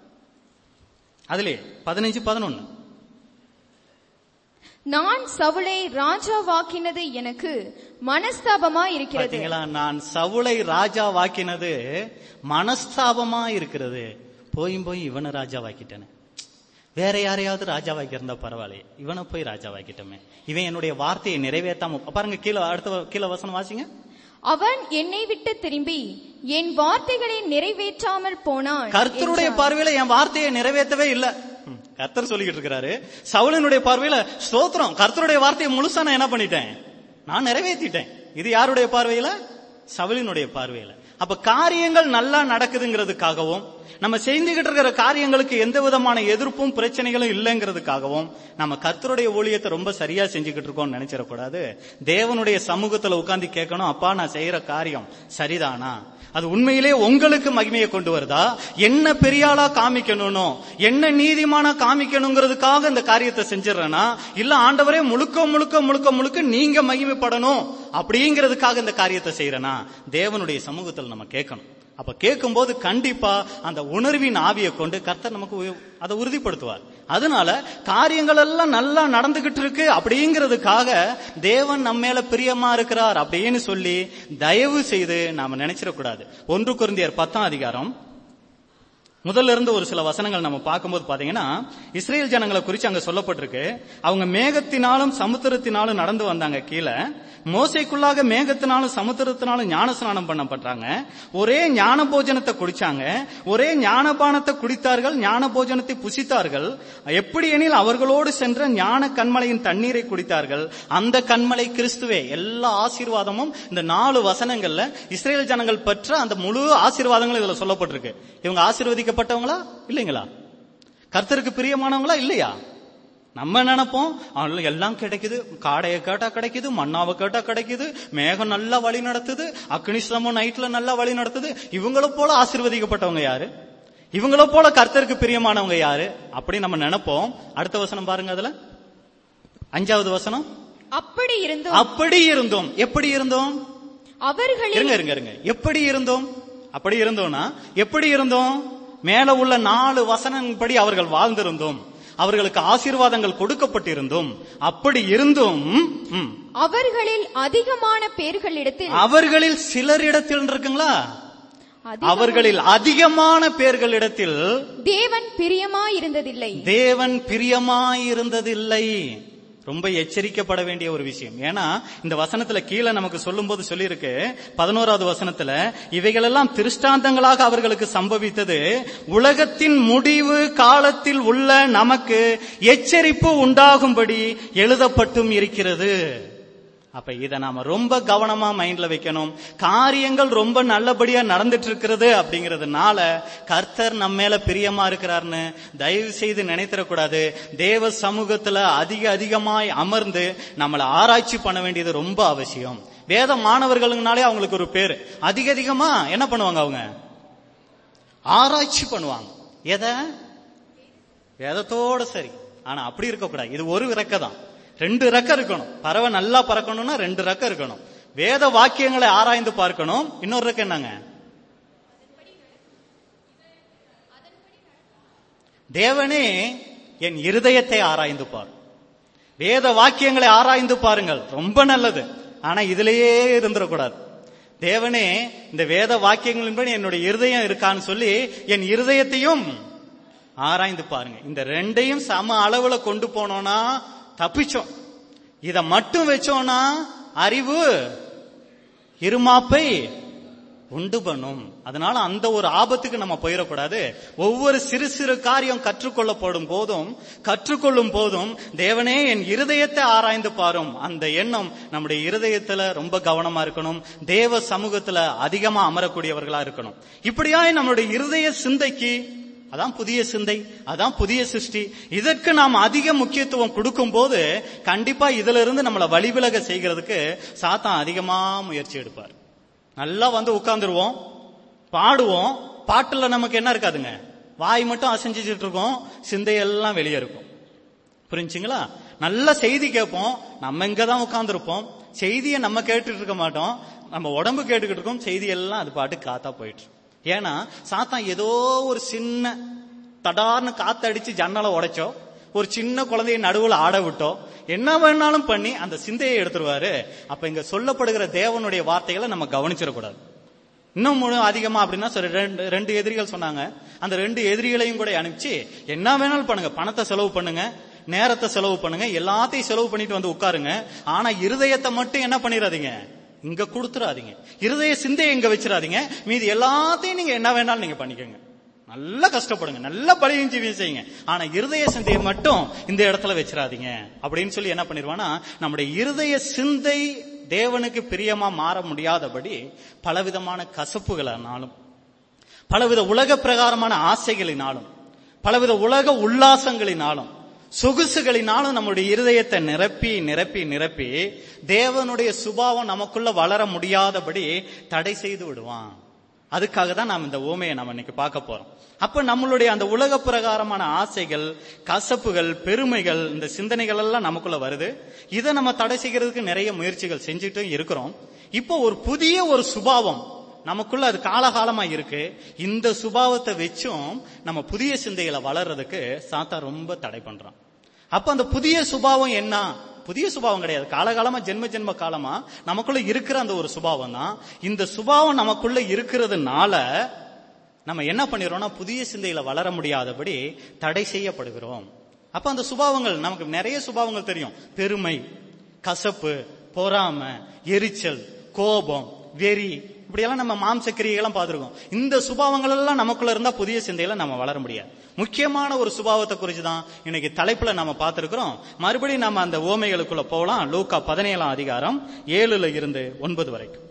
அதுலயே பதினஞ்சு பதினொன்னு நான் சவுலை ராஜாவாக்கினது எனக்கு மனஸ்தாபமா இருக்கிறது பாத்தீங்களா நான் சவுளை ராஜா வாக்கினது மனஸ்தாபமா இருக்கிறது போயும் போய் இவனை ராஜா வாக்கிட்டேனே வேற யாரையாவது ராஜா இருந்தா பரவாயில்லையே இவனை போய் ராஜா வாக்கிட்டோமே இவன் என்னுடைய வார்த்தையை நிறைவேற்றாம பாருங்க கீழே அடுத்த கீழே வசனம் வாசிங்க அவன் என்னை விட்டு திரும்பி என் வார்த்தைகளை நிறைவேற்றாமல் போனான் கர்த்தருடைய என்றான். பார்வையில என் வார்த்தையை நிறைவேற்றவே இல்ல ம், கர்த்தர் சொல்லிக்கிட்டு இருக்கிறாரு சவுலனுடைய பார்வையில ஸ்தோத்திரம் கர்த்தருடைய வார்த்தையை முழுசா நான் என்ன பண்ணிட்டேன் நான் நிறைவேற்றிட்டேன் இது யாருடைய பார்வையில சவுலினுடைய பார்வையில அப்ப காரியங்கள் நல்லா நடக்குதுங்கிறதுக்காகவும் நம்ம செஞ்சுக்கிட்டு இருக்கிற காரியங்களுக்கு எந்த விதமான எதிர்ப்பும் பிரச்சனைகளும் இல்லைங்கிறதுக்காகவும் நம்ம கர்த்தருடைய ஊழியத்தை ரொம்ப சரியா செஞ்சுக்கிட்டு இருக்கோம்னு நினைச்சிடக்கூடாது தேவனுடைய சமூகத்துல உட்கார்ந்து கேட்கணும் அப்பா நான் செய்யற காரியம் சரிதானா அது உண்மையிலே உங்களுக்கு மகிமையை கொண்டு வருதா என்ன பெரியாளா காமிக்கணும்னோ என்ன நீதிமானா காமிக்கணுங்கிறதுக்காக இந்த காரியத்தை செஞ்சிடறேனா இல்ல ஆண்டவரே முழுக்க முழுக்க முழுக்க முழுக்க நீங்க மகிமைப்படணும் அப்படிங்கிறதுக்காக இந்த காரியத்தை செய்யறேனா தேவனுடைய சமூகத்தில் நம்ம கேட்கணும் அப்ப கேட்கும்போது கண்டிப்பா அந்த உணர்வின் ஆவியை கொண்டு கர்த்தர் நமக்கு உ- அதை உறுதிப்படுத்துவார் அதனால காரியங்கள் எல்லாம் நல்லா நடந்துகிட்டு இருக்கு அப்படிங்கிறதுக்காக தேவன் நம்ம மேல பிரியமா இருக்கிறார் அப்படின்னு சொல்லி தயவு செய்து நாம நினைச்சிடக்கூடாது ஒன்று குருந்தியர் பத்தாம் அதிகாரம் முதல்ல இருந்து ஒரு சில வசனங்கள் நம்ம பார்க்கும்போது பாத்தீங்கன்னா இஸ்ரேல் ஜனங்களை குறித்து அங்க சொல்லப்பட்டிருக்கு அவங்க மேகத்தினாலும் சமுத்திரத்தினாலும் நடந்து வந்தாங்க கீழே மோசைக்குள்ளாக மேகத்தினாலும் சமுத்திரத்தினாலும் ஞான ஸ்நானம் பண்ணப்பட்டாங்க ஒரே ஞான போஜனத்தை குடிச்சாங்க ஒரே ஞானபானத்தை குடித்தார்கள் ஞான போஜனத்தை புசித்தார்கள் எப்படி எனில் அவர்களோடு சென்ற ஞான கண்மலையின் தண்ணீரை குடித்தார்கள் அந்த கண்மலை கிறிஸ்துவே எல்லா ஆசீர்வாதமும் இந்த நாலு வசனங்கள்ல இஸ்ரேல் ஜனங்கள் பெற்ற அந்த முழு ஆசீர்வாதங்களும் இதுல சொல்லப்பட்டிருக்கு இவங்க ஆசீர்வதிக்கப்பட்டவங்களா இல்லைங்களா கர்த்தருக்கு பிரியமானவங்களா இல்லையா நம்ம நினைப்போம் அவங்களுக்கு எல்லாம் கிடைக்குது காடையை கேட்டா கிடைக்குது மண்ணாவை கேட்டா கிடைக்குது மேகம் நல்லா வழி நடத்துது அக்னிஸ்தமம் நைட்ல நல்லா வழி நடத்துது இவங்கள போல ஆசீர்வதிக்கப்பட்டவங்க யாரு இவங்கள போல கர்த்தருக்கு பிரியமானவங்க யாரு அப்படி நம்ம நினைப்போம் அடுத்த வசனம் பாருங்க அதுல அஞ்சாவது வசனம் அப்படி இருந்தும் அப்படி இருந்தோம் எப்படி இருந்தோம் அவர்களில் இருங்க இருங்க இருங்க எப்படி இருந்தோம் அப்படி இருந்தோம்னா எப்படி இருந்தோம் மேல உள்ள நாலு வசனப்படி அவர்கள் வாழ்ந்திருந்தோம் அவர்களுக்கு ஆசீர்வாதங்கள் கொடுக்கப்பட்டிருந்தோம் அப்படி இருந்தும் ம், அவர்களில் அதிகமான பேர்களிடத்தில் அவர்களில் சிலரிடத்தில் இருக்குங்களா அதிக- அவர்களில் அதிகமான பேர்களிடத்தில் தேவன் பிரியமாயிருந்ததில்லை தேவன் பிரியமாயிருந்ததில்லை ரொம்ப எச்சரிக்கப்பட வேண்டிய ஒரு விஷயம் ஏன்னா இந்த வசனத்துல கீழே நமக்கு சொல்லும்போது சொல்லியிருக்கு பதினோராவது வசனத்துல இவைகளெல்லாம் திருஷ்டாந்தங்களாக அவர்களுக்கு சம்பவித்தது உலகத்தின் முடிவு காலத்தில் உள்ள நமக்கு எச்சரிப்பு உண்டாகும்படி எழுதப்பட்டும் இருக்கிறது அப்ப இத நாம ரொம்ப கவனமா மைண்ட்ல வைக்கணும் காரியங்கள் ரொம்ப நல்லபடியா நடந்துட்டு இருக்கிறது அப்படிங்கறதுனால கர்த்தர் நம்ம மேல பிரியமா இருக்கிறார்னு தயவு செய்து நினைத்திடக்கூடாது தேவ சமூகத்துல அதிக அதிகமாய் அமர்ந்து நம்மளை ஆராய்ச்சி பண்ண வேண்டியது ரொம்ப அவசியம் வேத மாணவர்களுனாலே அவங்களுக்கு ஒரு பேரு அதிக அதிகமா என்ன பண்ணுவாங்க அவங்க ஆராய்ச்சி பண்ணுவாங்க எதை வேதத்தோட சரி ஆனா அப்படி இருக்கக்கூடாது இது ஒரு ரெக்கை தான் ரெண்டு ரெக்கை இருக்கணும் பறவை நல்லா பறக்கணும்னா ரெண்டு ரெக்கை இருக்கணும் வேத வாக்கியங்களை ஆராய்ந்து பார்க்கணும் இன்னொரு ரெக்கை என்னங்க தேவனே என் இருதயத்தை ஆராய்ந்து பார் வேத வாக்கியங்களை ஆராய்ந்து பாருங்கள் ரொம்ப நல்லது ஆனா இதுலயே இருந்துடக்கூடாது தேவனே இந்த வேத வாக்கியங்களின்படி என்னுடைய இருதயம் இருக்கான்னு சொல்லி என் இருதயத்தையும் ஆராய்ந்து பாருங்க இந்த ரெண்டையும் சம அளவுல கொண்டு போனோம்னா தப்பிச்சோம் இத மட்டும் வச்சோம்னா அறிவு இருமாப்பை உண்டு பண்ணும் அதனால அந்த ஒரு ஆபத்துக்கு நம்ம போயிடக்கூடாது ஒவ்வொரு சிறு சிறு காரியம் கற்றுக்கொள்ளப்படும் போதும் கற்றுக்கொள்ளும் போதும் தேவனே என் இருதயத்தை ஆராய்ந்து பாரும் அந்த எண்ணம் நம்முடைய இருதயத்துல ரொம்ப கவனமா இருக்கணும் தேவ சமூகத்துல அதிகமா அமரக்கூடியவர்களா இருக்கணும் இப்படியாய் நம்மளுடைய இருதய சிந்தைக்கு அதான் புதிய சிந்தை அதான் புதிய சிருஷ்டி இதற்கு நாம் அதிக முக்கியத்துவம் கொடுக்கும் போது கண்டிப்பா இதுல இருந்து நம்மளை வழிவிலக செய்கிறதுக்கு சாத்தான் அதிகமா முயற்சி எடுப்பார் நல்லா வந்து உட்கார்ந்துருவோம் பாடுவோம் பாட்டுல நமக்கு என்ன இருக்காதுங்க வாய் மட்டும் அசைஞ்சிட்டு இருக்கோம் சிந்தையெல்லாம் வெளியே இருக்கும் புரிஞ்சுங்களா நல்ல செய்தி கேட்போம் நம்ம இங்க தான் உட்கார்ந்துருப்போம் செய்தியை நம்ம கேட்டுட்டு இருக்க மாட்டோம் நம்ம உடம்பு கேட்டுக்கிட்டு இருக்கோம் செய்தி எல்லாம் அது பாட்டு காத்தா போயிட்டு இருக்கும். ஏன்னா சாத்தான் ஏதோ ஒரு சின்ன தடார்னு காத்தடிச்சு ஜன்னலை உடைச்சோ ஒரு சின்ன குழந்தைய நடுவுல ஆட விட்டோ என்ன வேணாலும் பண்ணி அந்த சிந்தையை எடுத்துருவாரு அப்ப இங்க சொல்லப்படுகிற தேவனுடைய வார்த்தைகளை நம்ம கவனிச்சிடக்கூடாது இன்னும் முழு- அதிகமா அப்படின்னா சரி ரெண்டு ரெண்டு எதிரிகள் சொன்னாங்க அந்த ரெண்டு எதிரிகளையும் கூட அனுப்பிச்சு என்ன வேணாலும் பண்ணுங்க பணத்தை செலவு பண்ணுங்க நேரத்தை செலவு பண்ணுங்க எல்லாத்தையும் செலவு பண்ணிட்டு வந்து உட்காருங்க ஆனா இருதயத்தை மட்டும் என்ன பண்ணிடாதீங்க இங்க கொடுத்துறாதீங்க இருதய சிந்தையை இங்க வச்சிடாதீங்க மீதி எல்லாத்தையும் நீங்க என்ன வேணாலும் நீங்க பண்ணிக்கோங்க நல்லா கஷ்டப்படுங்க நல்லா பழியும் ஜீவியம் செய்யுங்க ஆனா இருதய சிந்தையை மட்டும் இந்த இடத்துல வச்சிடாதீங்க அப்படின்னு சொல்லி என்ன பண்ணிடுவானா நம்முடைய இருதய சிந்தை தேவனுக்கு பிரியமா மாற முடியாதபடி பலவிதமான கசப்புகளானாலும் பலவித உலக பிரகாரமான ஆசைகளினாலும் பலவித உலக உல்லாசங்களினாலும் சொகுசுகளினாலும் நம்முடைய இருதயத்தை நிரப்பி நிரப்பி நிரப்பி தேவனுடைய சுபாவம் நமக்குள்ள வளர முடியாதபடி தடை செய்து விடுவான் அதுக்காக தான் நாம் இந்த ஓமையை நம்ம இன்னைக்கு பார்க்க போறோம் அப்ப நம்மளுடைய அந்த உலக பிரகாரமான ஆசைகள் கசப்புகள் பெருமைகள் இந்த சிந்தனைகள் எல்லாம் நமக்குள்ள வருது இதை நம்ம தடை செய்கிறதுக்கு நிறைய முயற்சிகள் செஞ்சுட்டும் இருக்கிறோம் இப்போ ஒரு புதிய ஒரு சுபாவம் நமக்குள்ள அது காலகாலமா இருக்கு இந்த சுபாவத்தை வச்சும் நம்ம புதிய சிந்தைகளை வளர்றதுக்கு சாத்தா ரொம்ப தடை பண்றான் அப்ப அந்த புதிய சுபாவம் என்ன புதிய சுபாவம் கிடையாது காலகாலமா ஜென்ம ஜென்ம காலமா நமக்குள்ள இருக்கிற அந்த ஒரு சுபாவம் தான் இந்த சுபாவம் நமக்குள்ள இருக்கிறதுனால நம்ம என்ன பண்ணிடுறோம்னா புதிய சிந்தையில வளர முடியாதபடி தடை செய்யப்படுகிறோம் அப்ப அந்த சுபாவங்கள் நமக்கு நிறைய சுபாவங்கள் தெரியும் பெருமை கசப்பு பொறாமை எரிச்சல் கோபம் வெறி இப்படியெல்லாம் நம்ம மாம்ச கிரியைகள்லாம் பார்த்திருக்கோம் இந்த சுபாவங்கள் எல்லாம் நமக்குள்ள இருந்தா புதிய சிந்தையில நம்ம வளர முடியாது முக்கியமான ஒரு சுபாவத்தை குறித்து தான் இன்னைக்கு தலைப்புல நம்ம பார்த்திருக்கிறோம் மறுபடியும் நம்ம அந்த ஓமைகளுக்குள்ள போகலாம் லூக்கா பதினேழாம் அதிகாரம் ஏழுல இருந்து ஒன்பது வரைக்கும்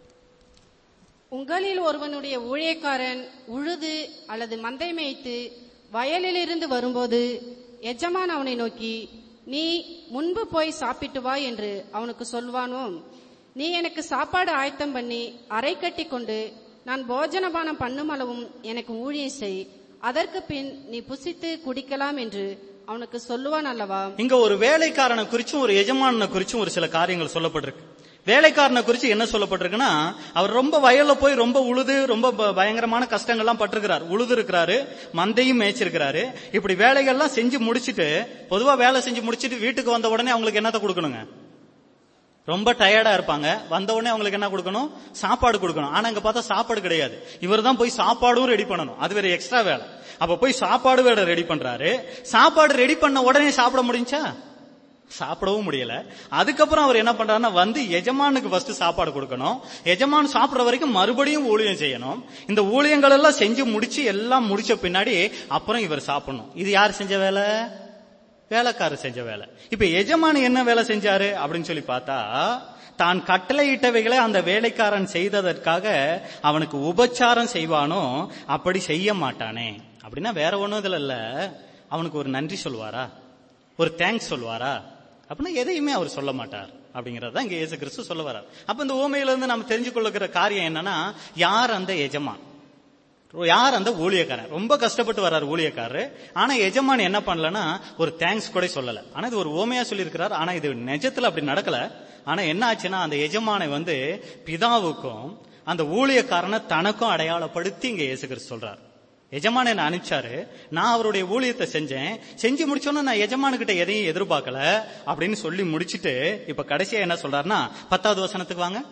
உங்களில் ஒருவனுடைய ஊழியக்காரன் உழுது அல்லது மந்தை மேய்த்து வயலிலிருந்து வரும்போது எஜமான் அவனை நோக்கி நீ முன்பு போய் சாப்பிட்டு வா என்று அவனுக்கு சொல்வானோ நீ எனக்கு சாப்பாடு ஆயத்தம் பண்ணி அறை கட்டி கொண்டு நான் போஜனபானம் பண்ணும் அளவும் எனக்கு ஊழியம் செய் அதற்கு பின் நீ புசித்து குடிக்கலாம் என்று அவனுக்கு சொல்லுவான் அல்லவா இங்க ஒரு வேலைக்காரனை குறிச்சும் ஒரு எஜமானனை குறிச்சும் ஒரு சில காரியங்கள் சொல்லப்பட்டிருக்கு வேலைக்காரனை குறிச்சு என்ன சொல்லப்பட்டிருக்குன்னா அவர் ரொம்ப வயல்ல போய் ரொம்ப உழுது ரொம்ப ப- பயங்கரமான கஷ்டங்கள்லாம் பட்டிருக்கிறார் உழுது இருக்கிறாரு மந்தையும் மேய்ச்சிருக்கிறாரு இப்படி வேலைகள்லாம் செஞ்சு முடிச்சிட்டு பொதுவா வேலை செஞ்சு முடிச்சிட்டு வீட்டுக்கு வந்த உடனே அவங்களுக்கு என்னத்த கொடுக்கணுங்க ரொம்ப டயர்டா இருப்பாங்க வந்த உடனே அவங்களுக்கு என்ன கொடுக்கணும் சாப்பாடு கொடுக்கணும் ஆனா இங்க பார்த்தா சாப்பாடு கிடையாது இவர் தான் போய் சாப்பாடும் ரெடி பண்ணணும் அது வேற எக்ஸ்ட்ரா வேலை அப்ப போய் சாப்பாடு வேற ரெடி பண்றாரு சாப்பாடு ரெடி பண்ண உடனே சாப்பிட முடிஞ்சா சாப்பிடவும் முடியல அதுக்கப்புறம் அவர் என்ன பண்றாருன்னா வந்து எஜமானுக்கு ஃபர்ஸ்ட் சாப்பாடு கொடுக்கணும் எஜமான் சாப்பிடுற வரைக்கும் மறுபடியும் ஊழியம் செய்யணும் இந்த ஊழியங்கள் எல்லாம் செஞ்சு முடிச்சு எல்லாம் முடிச்ச பின்னாடி அப்புறம் இவர் சாப்பிடணும் இது யார் செஞ்ச வேலை வேலைக்காரர் செஞ்ச வேலை இப்ப எஜமான் என்ன வேலை செஞ்சாரு அப்படின்னு சொல்லி பார்த்தா தான் கட்டளையிட்டவைகளை அந்த வேலைக்காரன் செய்ததற்காக அவனுக்கு உபச்சாரம் செய்வானோ அப்படி செய்ய மாட்டானே அப்படின்னா வேற ஒண்ணும் இதுல இல்ல அவனுக்கு ஒரு நன்றி சொல்வாரா ஒரு தேங்க்ஸ் சொல்வாரா அப்படின்னா எதையுமே அவர் சொல்ல மாட்டார் அப்படிங்கறத இங்க இயேசு கிறிஸ்து சொல்ல வர்றார் அப்ப இந்த ஊமையில இருந்து நம்ம தெரிஞ்சு கொள்ளுகிற காரியம் என்னன்னா யார் அந்த எஜமான் யார் அந்த ஊழியக்காரன் ரொம்ப கஷ்டப்பட்டு வர்றாரு ஊழியக்காரரு ஆனா எஜமான் என்ன பண்ணலன்னா ஒரு தேங்க்ஸ் கூட சொல்லல ஆனா இது ஒரு ஓமையா சொல்லியிருக்கிறார் ஆனா இது நிஜத்துல அப்படி நடக்கல ஆனா என்ன ஆச்சுன்னா அந்த எஜமானை வந்து பிதாவுக்கும் அந்த ஊழியக்காரனை தனக்கும் அடையாளப்படுத்தி இங்க இயேசு கிறிஸ்து சொல்றார் எஜமான என்ன அனுப்பிச்சாரு நான் அவருடைய ஊழியத்தை செஞ்சேன் செஞ்சு முடிச்சோன்னு நான் எஜமானுக்கிட்ட எதையும் எதிர்பார்க்கல அப்படின்னு சொல்லி முடிச்சிட்டு இப்ப கடைசியா என்ன சொல்றாருன்னா பத்தாவது வசனத்துக்கு வாங்க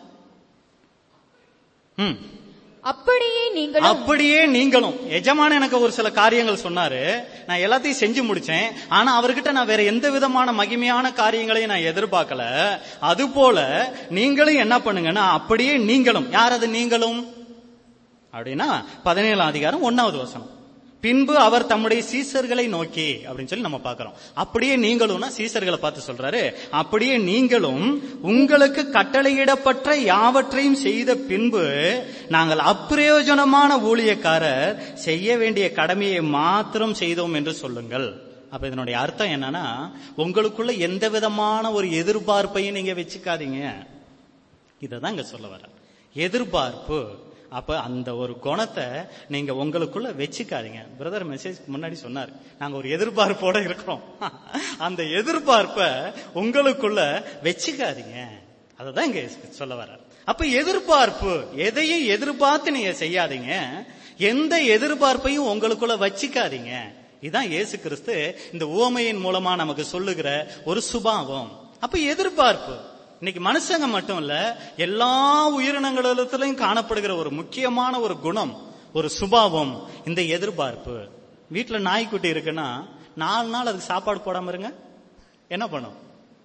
ம் அப்படியே நீங்களும் அப்படியே நீங்களும் எஜமான எனக்கு ஒரு சில காரியங்கள் சொன்னாரு நான் எல்லாத்தையும் செஞ்சு முடிச்சேன் ஆனா அவர்கிட்ட நான் வேற எந்த விதமான மகிமையான காரியங்களையும் நான் எதிர்பார்க்கல அது போல நீங்களும் என்ன பண்ணுங்கன்னா அப்படியே நீங்களும் யார் அது நீங்களும் அப்படின்னா பதினேழாம் அதிகாரம் ஒன்னாவது வசனம் பின்பு அவர் தம்முடைய சீசர்களை நோக்கி அப்படின்னு சொல்லி நம்ம பார்க்கிறோம் அப்படியே நீங்களும்னா சீசர்களை பார்த்து சொல்றாரு அப்படியே நீங்களும் உங்களுக்கு கட்டளையிடப்பட்ட யாவற்றையும் செய்த பின்பு நாங்கள் அப்பிரயோஜனமான ஊழியக்காரர் செய்ய வேண்டிய கடமையை மாத்திரம் செய்தோம் என்று சொல்லுங்கள் அப்ப இதனுடைய அர்த்தம் என்னன்னா உங்களுக்குள்ள எந்த விதமான ஒரு எதிர்பார்ப்பையும் நீங்க வச்சுக்காதீங்க இததான் இங்க சொல்ல வர எதிர்பார்ப்பு அப்ப அந்த ஒரு குணத்தை நீங்க உங்களுக்குள்ள வச்சுக்காதீங்க பிரதர் மெசேஜ் முன்னாடி சொன்னார் நாங்க ஒரு எதிர்பார்ப்போட இருக்கிறோம் அந்த எதிர்பார்ப்ப உங்களுக்குள்ள வச்சுக்காதீங்க அததான் இங்க சொல்ல வர அப்ப எதிர்பார்ப்பு எதையும் எதிர்பார்த்து நீங்க செய்யாதீங்க எந்த எதிர்பார்ப்பையும் உங்களுக்குள்ள வச்சுக்காதீங்க இதான் இயேசு கிறிஸ்து இந்த உவமையின் மூலமா நமக்கு சொல்லுகிற ஒரு சுபாவம் அப்ப எதிர்பார்ப்பு இன்னைக்கு மனுஷங்க மட்டும் இல்ல எல்லா உயிரினங்களிடத்திலையும் காணப்படுகிற ஒரு முக்கியமான ஒரு குணம் ஒரு சுபாவம் இந்த எதிர்பார்ப்பு வீட்டுல நாய்க்குட்டி இருக்குன்னா நாலு நாள் அதுக்கு சாப்பாடு போடாம இருங்க என்ன பண்ணும்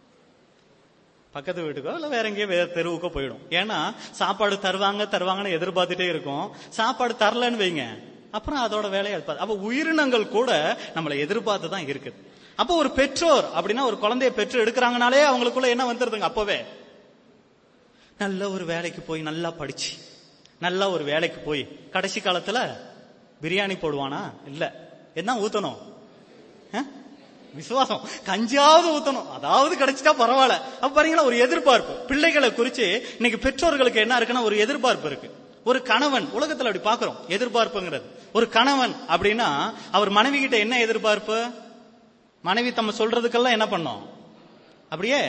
பக்கத்து வீட்டுக்கோ இல்ல வேற எங்கேயோ வேற தெருவுக்கோ போயிடும் ஏன்னா சாப்பாடு தருவாங்க தருவாங்கன்னு எதிர்பார்த்துட்டே இருக்கும் சாப்பாடு தரலன்னு வைங்க அப்புறம் அதோட வேலையை இருப்பாது அப்ப உயிரினங்கள் கூட நம்மளை எதிர்பார்த்து தான் இருக்குது அப்போ ஒரு பெற்றோர் அப்படின்னா ஒரு குழந்தைய பெற்று எடுக்கிறாங்கனாலே அவங்களுக்குள்ள என்ன வந்துருதுங்க அப்பவே நல்ல ஒரு வேலைக்கு போய் நல்லா படிச்சு நல்லா ஒரு வேலைக்கு போய் கடைசி காலத்துல பிரியாணி போடுவானா இல்ல என்ன ஊத்தணும் ஆ? விசுவாசம் கஞ்சாவது ஊத்தணும் அதாவது கிடைச்சிட்டா பரவாயில்ல அப்ப பாத்தீங்களா ஒரு எதிர்பார்ப்பு பிள்ளைகளை குறிச்சு இன்னைக்கு பெற்றோர்களுக்கு என்ன இருக்குன்னா ஒரு எதிர்பார்ப்பு இருக்கு ஒரு கணவன் உலகத்துல அப்படி பாக்குறோம் எதிர்பார்ப்புங்கிறது ஒரு கணவன் அப்படின்னா அவர் மனைவி கிட்ட என்ன எதிர்பார்ப்பு மனைவி தம்ம சொல்றதுக்கெல்லாம் என்ன பண்ணோம் அப்படியே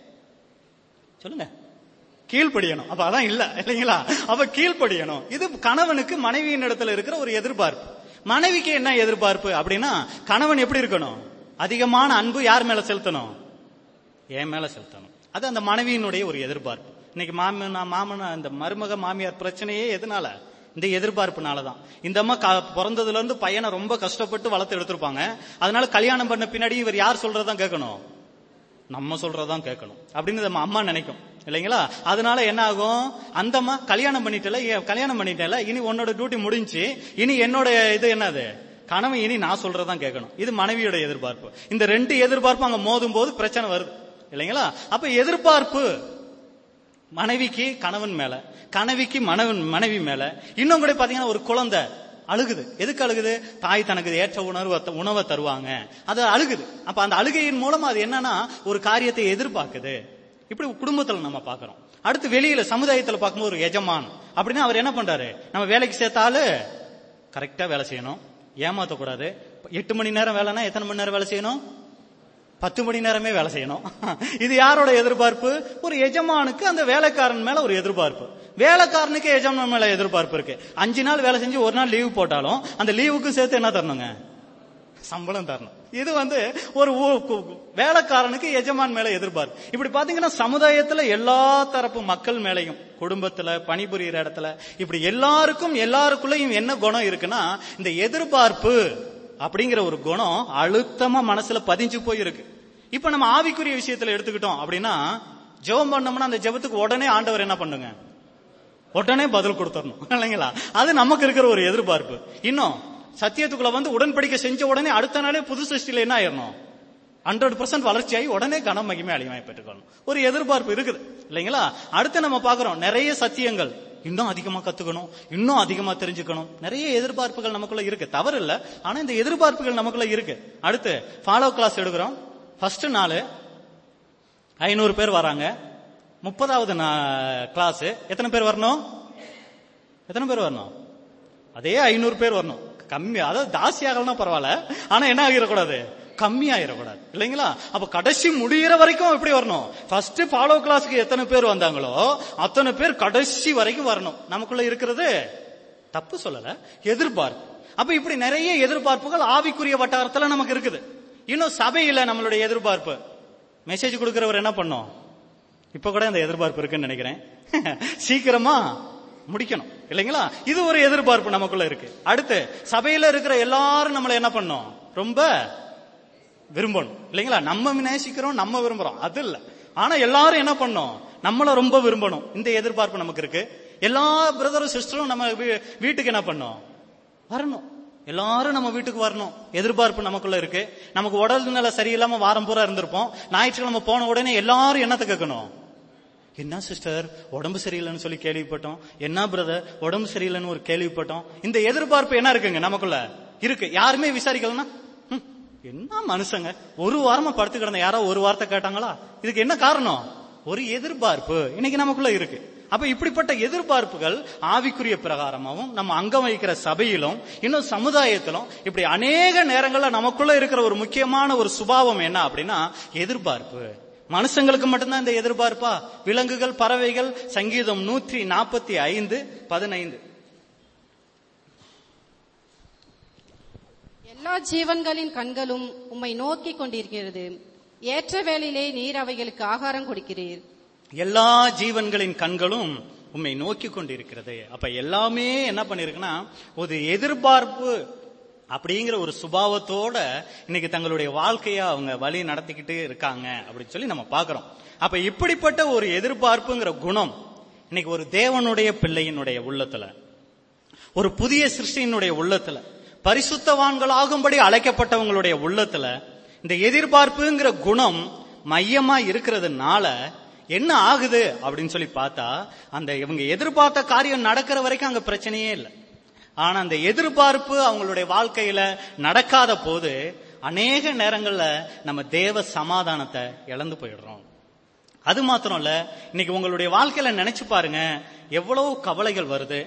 சொல்லுங்க கீழ்ப்படியணும் அப்ப அதான் இல்ல இல்லைங்களா அப்ப கீழ்ப்படியணும் இது கணவனுக்கு மனைவியின் இடத்துல இருக்கிற ஒரு எதிர்பார்ப்பு மனைவிக்கு என்ன எதிர்பார்ப்பு அப்படின்னா கணவன் எப்படி இருக்கணும் அதிகமான அன்பு யார் மேல செலுத்தணும் என் மேல செலுத்தணும் அது அந்த மனைவியினுடைய ஒரு எதிர்பார்ப்பு இன்னைக்கு மாமனா மாமனா இந்த மருமக மாமியார் பிரச்சனையே எதனால இந்த எதிர்பார்ப்புனால தான் இந்த அம்மா க- பிறந்ததுல இருந்து பையனை ரொம்ப கஷ்டப்பட்டு வளர்த்து எடுத்திருப்பாங்க அதனால கல்யாணம் பண்ண பின்னாடி இவர் யார் சொல்றதான் கேட்கணும் நம்ம சொல்றதான் கேட்கணும் அப்படின்னு நம்ம அம்மா நினைக்கும் இல்லைங்களா அதனால என்ன ஆகும் அந்த அம்மா கல்யாணம் பண்ணிட்டல ஏ, கல்யாணம் பண்ணிட்டல இனி உன்னோட டியூட்டி முடிஞ்சு இனி என்னோட இது என்னது கணவன் இனி நான் சொல்றதான் கேட்கணும் இது மனைவியோட எதிர்பார்ப்பு இந்த ரெண்டு எதிர்பார்ப்பு அங்க மோதும் போது பிரச்சனை வருது இல்லைங்களா அப்ப எதிர்பார்ப்பு மனைவிக்கு கணவன் மேல கணவிக்கு மனவன் மனைவி மேல இன்னும் கூட பாத்தீங்கன்னா ஒரு குழந்தை அழுகுது எதுக்கு அழுகுது தாய் தனக்கு ஏற்ற உணர்வு உணவை தருவாங்க அது அழுகுது அப்ப அந்த அழுகையின் மூலம் அது என்னன்னா ஒரு காரியத்தை எதிர்பார்க்குது இப்படி குடும்பத்துல நம்ம பாக்குறோம் அடுத்து வெளியில சமுதாயத்துல பார்க்கும்போது ஒரு எஜமான் அப்படின்னா அவர் என்ன பண்றாரு நம்ம வேலைக்கு சேர்த்தாலு கரெக்டா வேலை செய்யணும் ஏமாத்தக்கூடாது எட்டு மணி நேரம் வேலைன்னா எத்தனை மணி நேரம் வேலை செய்யணும் பத்து மணி நேரமே வேலை செய்யணும் இது யாரோட எதிர்பார்ப்பு ஒரு எஜமானுக்கு அந்த வேலைக்காரன் மேல ஒரு எதிர்பார்ப்பு வேலைக்காரனுக்கு எஜமான் மேல எதிர்பார்ப்பு இருக்கு அஞ்சு நாள் வேலை செஞ்சு ஒரு நாள் லீவு போட்டாலும் அந்த லீவுக்கும் சேர்த்து என்ன தரணுங்க சம்பளம் தரணும் இது வந்து ஒரு ஊ- கு- வேலைக்காரனுக்கு எஜமான் மேல எதிர்பார்ப்பு இப்படி பாத்தீங்கன்னா சமுதாயத்துல எல்லா தரப்பு மக்கள் மேலையும் குடும்பத்துல பணிபுரியிற இடத்துல இப்படி எல்லாருக்கும் எல்லாருக்குள்ளயும் என்ன குணம் இருக்குன்னா இந்த எதிர்பார்ப்பு அப்படிங்கிற ஒரு குணம் அழுத்தமா மனசுல பதிஞ்சு போயிருக்கு இப்ப நம்ம ஆவிக்குரிய விஷயத்துல எடுத்துக்கிட்டோம் அப்படின்னா ஜெபம் பண்ணோம்னா அந்த ஜெபத்துக்கு உடனே ஆண்டவர் என்ன பண்ணுங்க உடனே பதில் கொடுத்துடணும் இல்லைங்களா அது நமக்கு இருக்கிற ஒரு எதிர்பார்ப்பு இன்னும் சத்தியத்துக்குள்ள வந்து உடன்படிக்கை செஞ்ச உடனே அடுத்த நாளே புது சிருஷ்டியில என்ன ஆயிரணும் ஹண்ட்ரட் பர்சன்ட் வளர்ச்சியாகி உடனே கன மகிமை அழிவாய் பெற்றுக்கணும் ஒரு எதிர்பார்ப்பு இருக்குது இல்லைங்களா அடுத்து நம்ம பாக்குறோம் நிறைய சத்தியங்கள் இன்னும் அதிகமா கத்துக்கணும் இன்னும் அதிகமா தெரிஞ்சுக்கணும் நிறைய எதிர்பார்ப்புகள் நமக்குள்ள இருக்கு தவறு இல்ல ஆனா இந்த எதிர்பார்ப்புகள் நமக்குள்ள இருக்கு அடுத்து ஃபாலோ கிளாஸ் எடுக்கிறோம் ஃபர்ஸ்ட் நாள் ஐநூறு பேர் வராங்க முப்பதாவது கிளாஸ் எத்தனை பேர் வரணும் எத்தனை பேர் வரணும் அதே ஐநூறு பேர் வரணும் கம்மி அதாவது தாசி ஆகலாம் பரவாயில்ல ஆனா என்ன ஆகிடக்கூடாது கம்மி ஆயிடக்கூடாது இல்லைங்களா அப்ப கடைசி முடியிற வரைக்கும் எப்படி வரணும் ஃபர்ஸ்ட் ஃபாலோ கிளாஸ்க்கு எத்தனை பேர் வந்தாங்களோ அத்தனை பேர் கடைசி வரைக்கும் வரணும் நமக்குள்ள இருக்கிறது தப்பு சொல்லல எதிர்பார்ப்பு அப்ப இப்படி நிறைய எதிர்பார்ப்புகள் ஆவிக்குரிய வட்டாரத்துல நமக்கு இருக்குது இன்னும் சபையில நம்மளுடைய எதிர்பார்ப்பு மெசேஜ் கொடுக்கிறவர் என்ன பண்ணோம் இப்ப கூட அந்த எதிர்பார்ப்பு இருக்குன்னு நினைக்கிறேன் சீக்கிரமா முடிக்கணும் இல்லைங்களா இது ஒரு எதிர்பார்ப்பு நமக்குள்ள இருக்கு அடுத்து சபையில இருக்கிற எல்லாரும் நம்மள என்ன பண்ணோம் ரொம்ப விரும்பணும் இல்லைங்களா நம்ம நேசிக்கிறோம் நம்ம விரும்புறோம் அது இல்ல ஆனா எல்லாரும் என்ன பண்ணோம் நம்மள ரொம்ப விரும்பணும் இந்த எதிர்பார்ப்பு நமக்கு இருக்கு எல்லா பிரதரும் சிஸ்டரும் நம்ம வீ- வீட்டுக்கு என்ன பண்ணோம் வரணும் எல்லாரும் நம்ம வீட்டுக்கு வரணும் எதிர்பார்ப்பு நமக்குள்ள இருக்கு நமக்கு உடல் நிலை சரியில்லாம வாரம் பூரா இருந்திருப்போம் ஞாயிற்றுக்கிழமை போன உடனே எல்லாரும் என்னத்தை கேட்கணும் என்ன சிஸ்டர் உடம்பு சரியில்லைன்னு சொல்லி கேள்விப்பட்டோம் என்ன பிரதர் உடம்பு சரியில்லைன்னு ஒரு கேள்விப்பட்டோம் இந்த எதிர்பார்ப்பு என்ன இருக்குங்க நமக்குள்ள இருக்கு யாருமே விசாரிக்கலன்னா "ஹம், என்ன மனுஷங்க ஒரு வாரமா படுத்து கிடந்த யாரோ ஒரு வார்த்தை கேட்டாங்களா இதுக்கு என்ன காரணம் ஒரு எதிர்பார்ப்பு இன்னைக்கு நமக்குள்ள இருக்கு அப்ப இப்படிப்பட்ட எதிர்பார்ப்புகள் ஆவிக்குரிய பிரகாரமாவும் நம்ம அங்கம் வகிக்கிற சபையிலும் இன்னும் சமுதாயத்திலும் இப்படி அநேக நேரங்கள்ல நமக்குள்ள இருக்கிற ஒரு முக்கியமான ஒரு சுபாவம் என்ன அப்படின்னா எதிர்பார்ப்பு மனுஷங்களுக்கு மட்டும்தான் இந்த எதிர்பார்ப்பா விலங்குகள் பறவைகள் சங்கீதம் நூற்றி நாற்பத்தி ஐந்து பதினைந்து எல்லா ஜீவன்களின் கண்களும் உம்மை நோக்கி கொண்டிருக்கிறது ஏற்ற வேளையிலே நீர் அவைகளுக்கு ஆகாரம் கொடுக்கிறீர் எல்லா ஜீவன்களின் கண்களும் உம்மை நோக்கி கொண்டிருக்கிறது அப்ப எல்லாமே என்ன பண்ணிருக்குன்னா ஒரு எதிர்பார்ப்பு அப்படிங்கிற ஒரு சுபாவத்தோட இன்னைக்கு தங்களுடைய வாழ்க்கைய அவங்க வழி நடத்திக்கிட்டு இருக்காங்க அப்படின்னு சொல்லி நம்ம பார்க்கிறோம் அப்ப இப்படிப்பட்ட ஒரு எதிர்பார்ப்புங்கிற குணம் இன்னைக்கு ஒரு தேவனுடைய பிள்ளையினுடைய உள்ளத்துல ஒரு புதிய சிருஷ்டியினுடைய உள்ளத்துல பரிசுத்தவான்களாகும்படி அழைக்கப்பட்டவங்களுடைய உள்ளத்துல இந்த எதிர்பார்ப்புங்கிற குணம் மையமா இருக்கிறதுனால என்ன ஆகுது அப்படின்னு சொல்லி பார்த்தா அந்த இவங்க எதிர்பார்த்த காரியம் நடக்கிற வரைக்கும் அங்க பிரச்சனையே இல்லை ஆனா அந்த எதிர்பார்ப்பு அவங்களுடைய வாழ்க்கையில நடக்காத போது அநேக நேரங்கள்ல நம்ம தேவ சமாதானத்தை இழந்து போயிடுறோம் அது மாத்திரம் இல்ல இன்னைக்கு உங்களுடைய வாழ்க்கையில நினைச்சு பாருங்க எவ்வளவு கவலைகள் வருது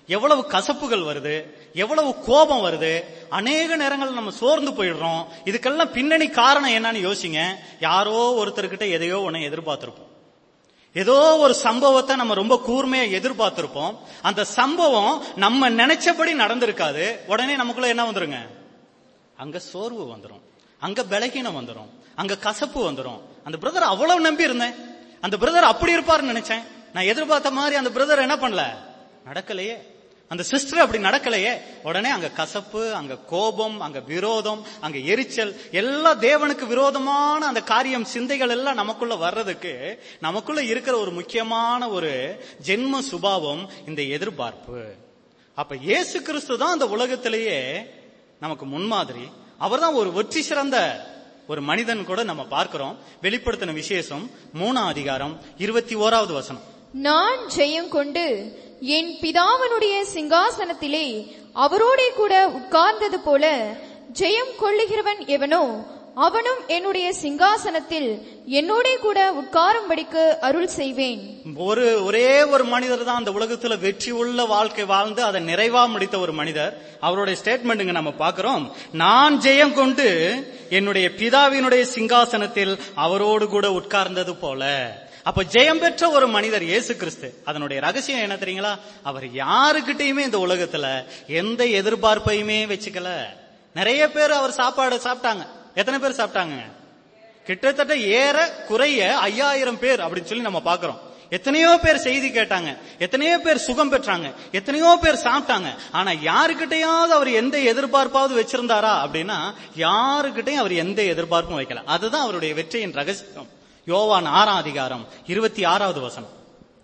எவ்வளவு கசப்புகள் வருது எவ்வளவு கோபம் வருது அநேக நேரங்கள் நம்ம சோர்ந்து போயிடுறோம் இதுக்கெல்லாம் பின்னணி காரணம் என்னன்னு யோசிங்க யாரோ ஒருத்தர்கிட்ட எதையோ ஒண்ணு எதிர்பார்த்திருப்போம் ஏதோ ஒரு சம்பவத்தை நம்ம ரொம்ப கூர்மையா எதிர்பார்த்திருப்போம் அந்த சம்பவம் நம்ம நினைச்சபடி நடந்திருக்காது உடனே நமக்குள்ள என்ன வந்துருங்க அங்க சோர்வு வந்துரும் அங்க பலகீனம் வந்துரும் அங்க கசப்பு வந்துரும் அந்த பிரதர் அவ்வளவு நம்பி இருந்தேன் அந்த பிரதர் அப்படி இருப்பாருன்னு நினைச்சேன் நான் எதிர்பார்த்த மாதிரி அந்த பிரதர் என்ன பண்ணல நடக்கலையே அந்த சிஸ்டர் அப்படி நடக்கலையே உடனே அங்க கசப்பு அங்க கோபம் அங்க விரோதம் அங்க எரிச்சல் எல்லா தேவனுக்கு விரோதமான அந்த காரியம் சிந்தைகள் எல்லாம் நமக்குள்ள வர்றதுக்கு நமக்குள்ள இருக்கிற ஒரு முக்கியமான ஒரு ஜென்ம சுபாவம் இந்த எதிர்பார்ப்பு அப்ப இயேசு கிறிஸ்து தான் அந்த உலகத்திலேயே நமக்கு முன்மாதிரி அவர்தான் ஒரு வெற்றி சிறந்த ஒரு மனிதன் கூட நம்ம பார்க்கிறோம் வெளிப்படுத்தின விசேஷம் மூணாம் அதிகாரம் இருபத்தி ஓராவது வசனம் நான் ஜெயம் கொண்டு என் பிதாவனுடைய சிங்காசனத்திலே அவரோடே கூட உட்கார்ந்தது போல ஜெயம் கொள்ளுகிறவன் எவனோ அவனும் என்னுடைய சிங்காசனத்தில் என்னோடே கூட உட்காரும்படிக்கு அருள் செய்வேன் ஒரு ஒரே ஒரு மனிதர் தான் அந்த உலகத்துல வெற்றி உள்ள வாழ்க்கை வாழ்ந்து அதை நிறைவா முடித்த ஒரு மனிதர் அவருடைய ஸ்டேட்மெண்ட்டுங்க நம்ம பார்க்கிறோம் நான் ஜெயம் கொண்டு என்னுடைய பிதாவினுடைய சிங்காசனத்தில் அவரோடு கூட உட்கார்ந்தது போல அப்ப ஜெயம் பெற்ற ஒரு மனிதர் இயேசு கிறிஸ்து அதனுடைய ரகசியம் என்ன தெரியுங்களா அவர் யாருக்கிட்டையுமே இந்த உலகத்துல எந்த எதிர்பார்ப்பையுமே வச்சுக்கல நிறைய பேர் அவர் சாப்பாடு சாப்பிட்டாங்க எத்தனை பேர் சாப்பிட்டாங்க கிட்டத்தட்ட ஏற குறைய ஐயாயிரம் பேர் அப்படின்னு சொல்லி நம்ம பாக்குறோம் எத்தனையோ பேர் செய்தி கேட்டாங்க எத்தனையோ பேர் சுகம் பெற்றாங்க எத்தனையோ பேர் சாப்பிட்டாங்க ஆனா யாருக்கிட்டையாவது அவர் எந்த எதிர்பார்ப்பாவது வச்சிருந்தாரா அப்படின்னா யாருக்கிட்டையும் அவர் எந்த எதிர்பார்ப்பும் வைக்கல அதுதான் அவருடைய வெற்றியின் ரகசியம் யோவான் ஆறாம் அதிகாரம் இருபத்தி ஆறாவது வசனம்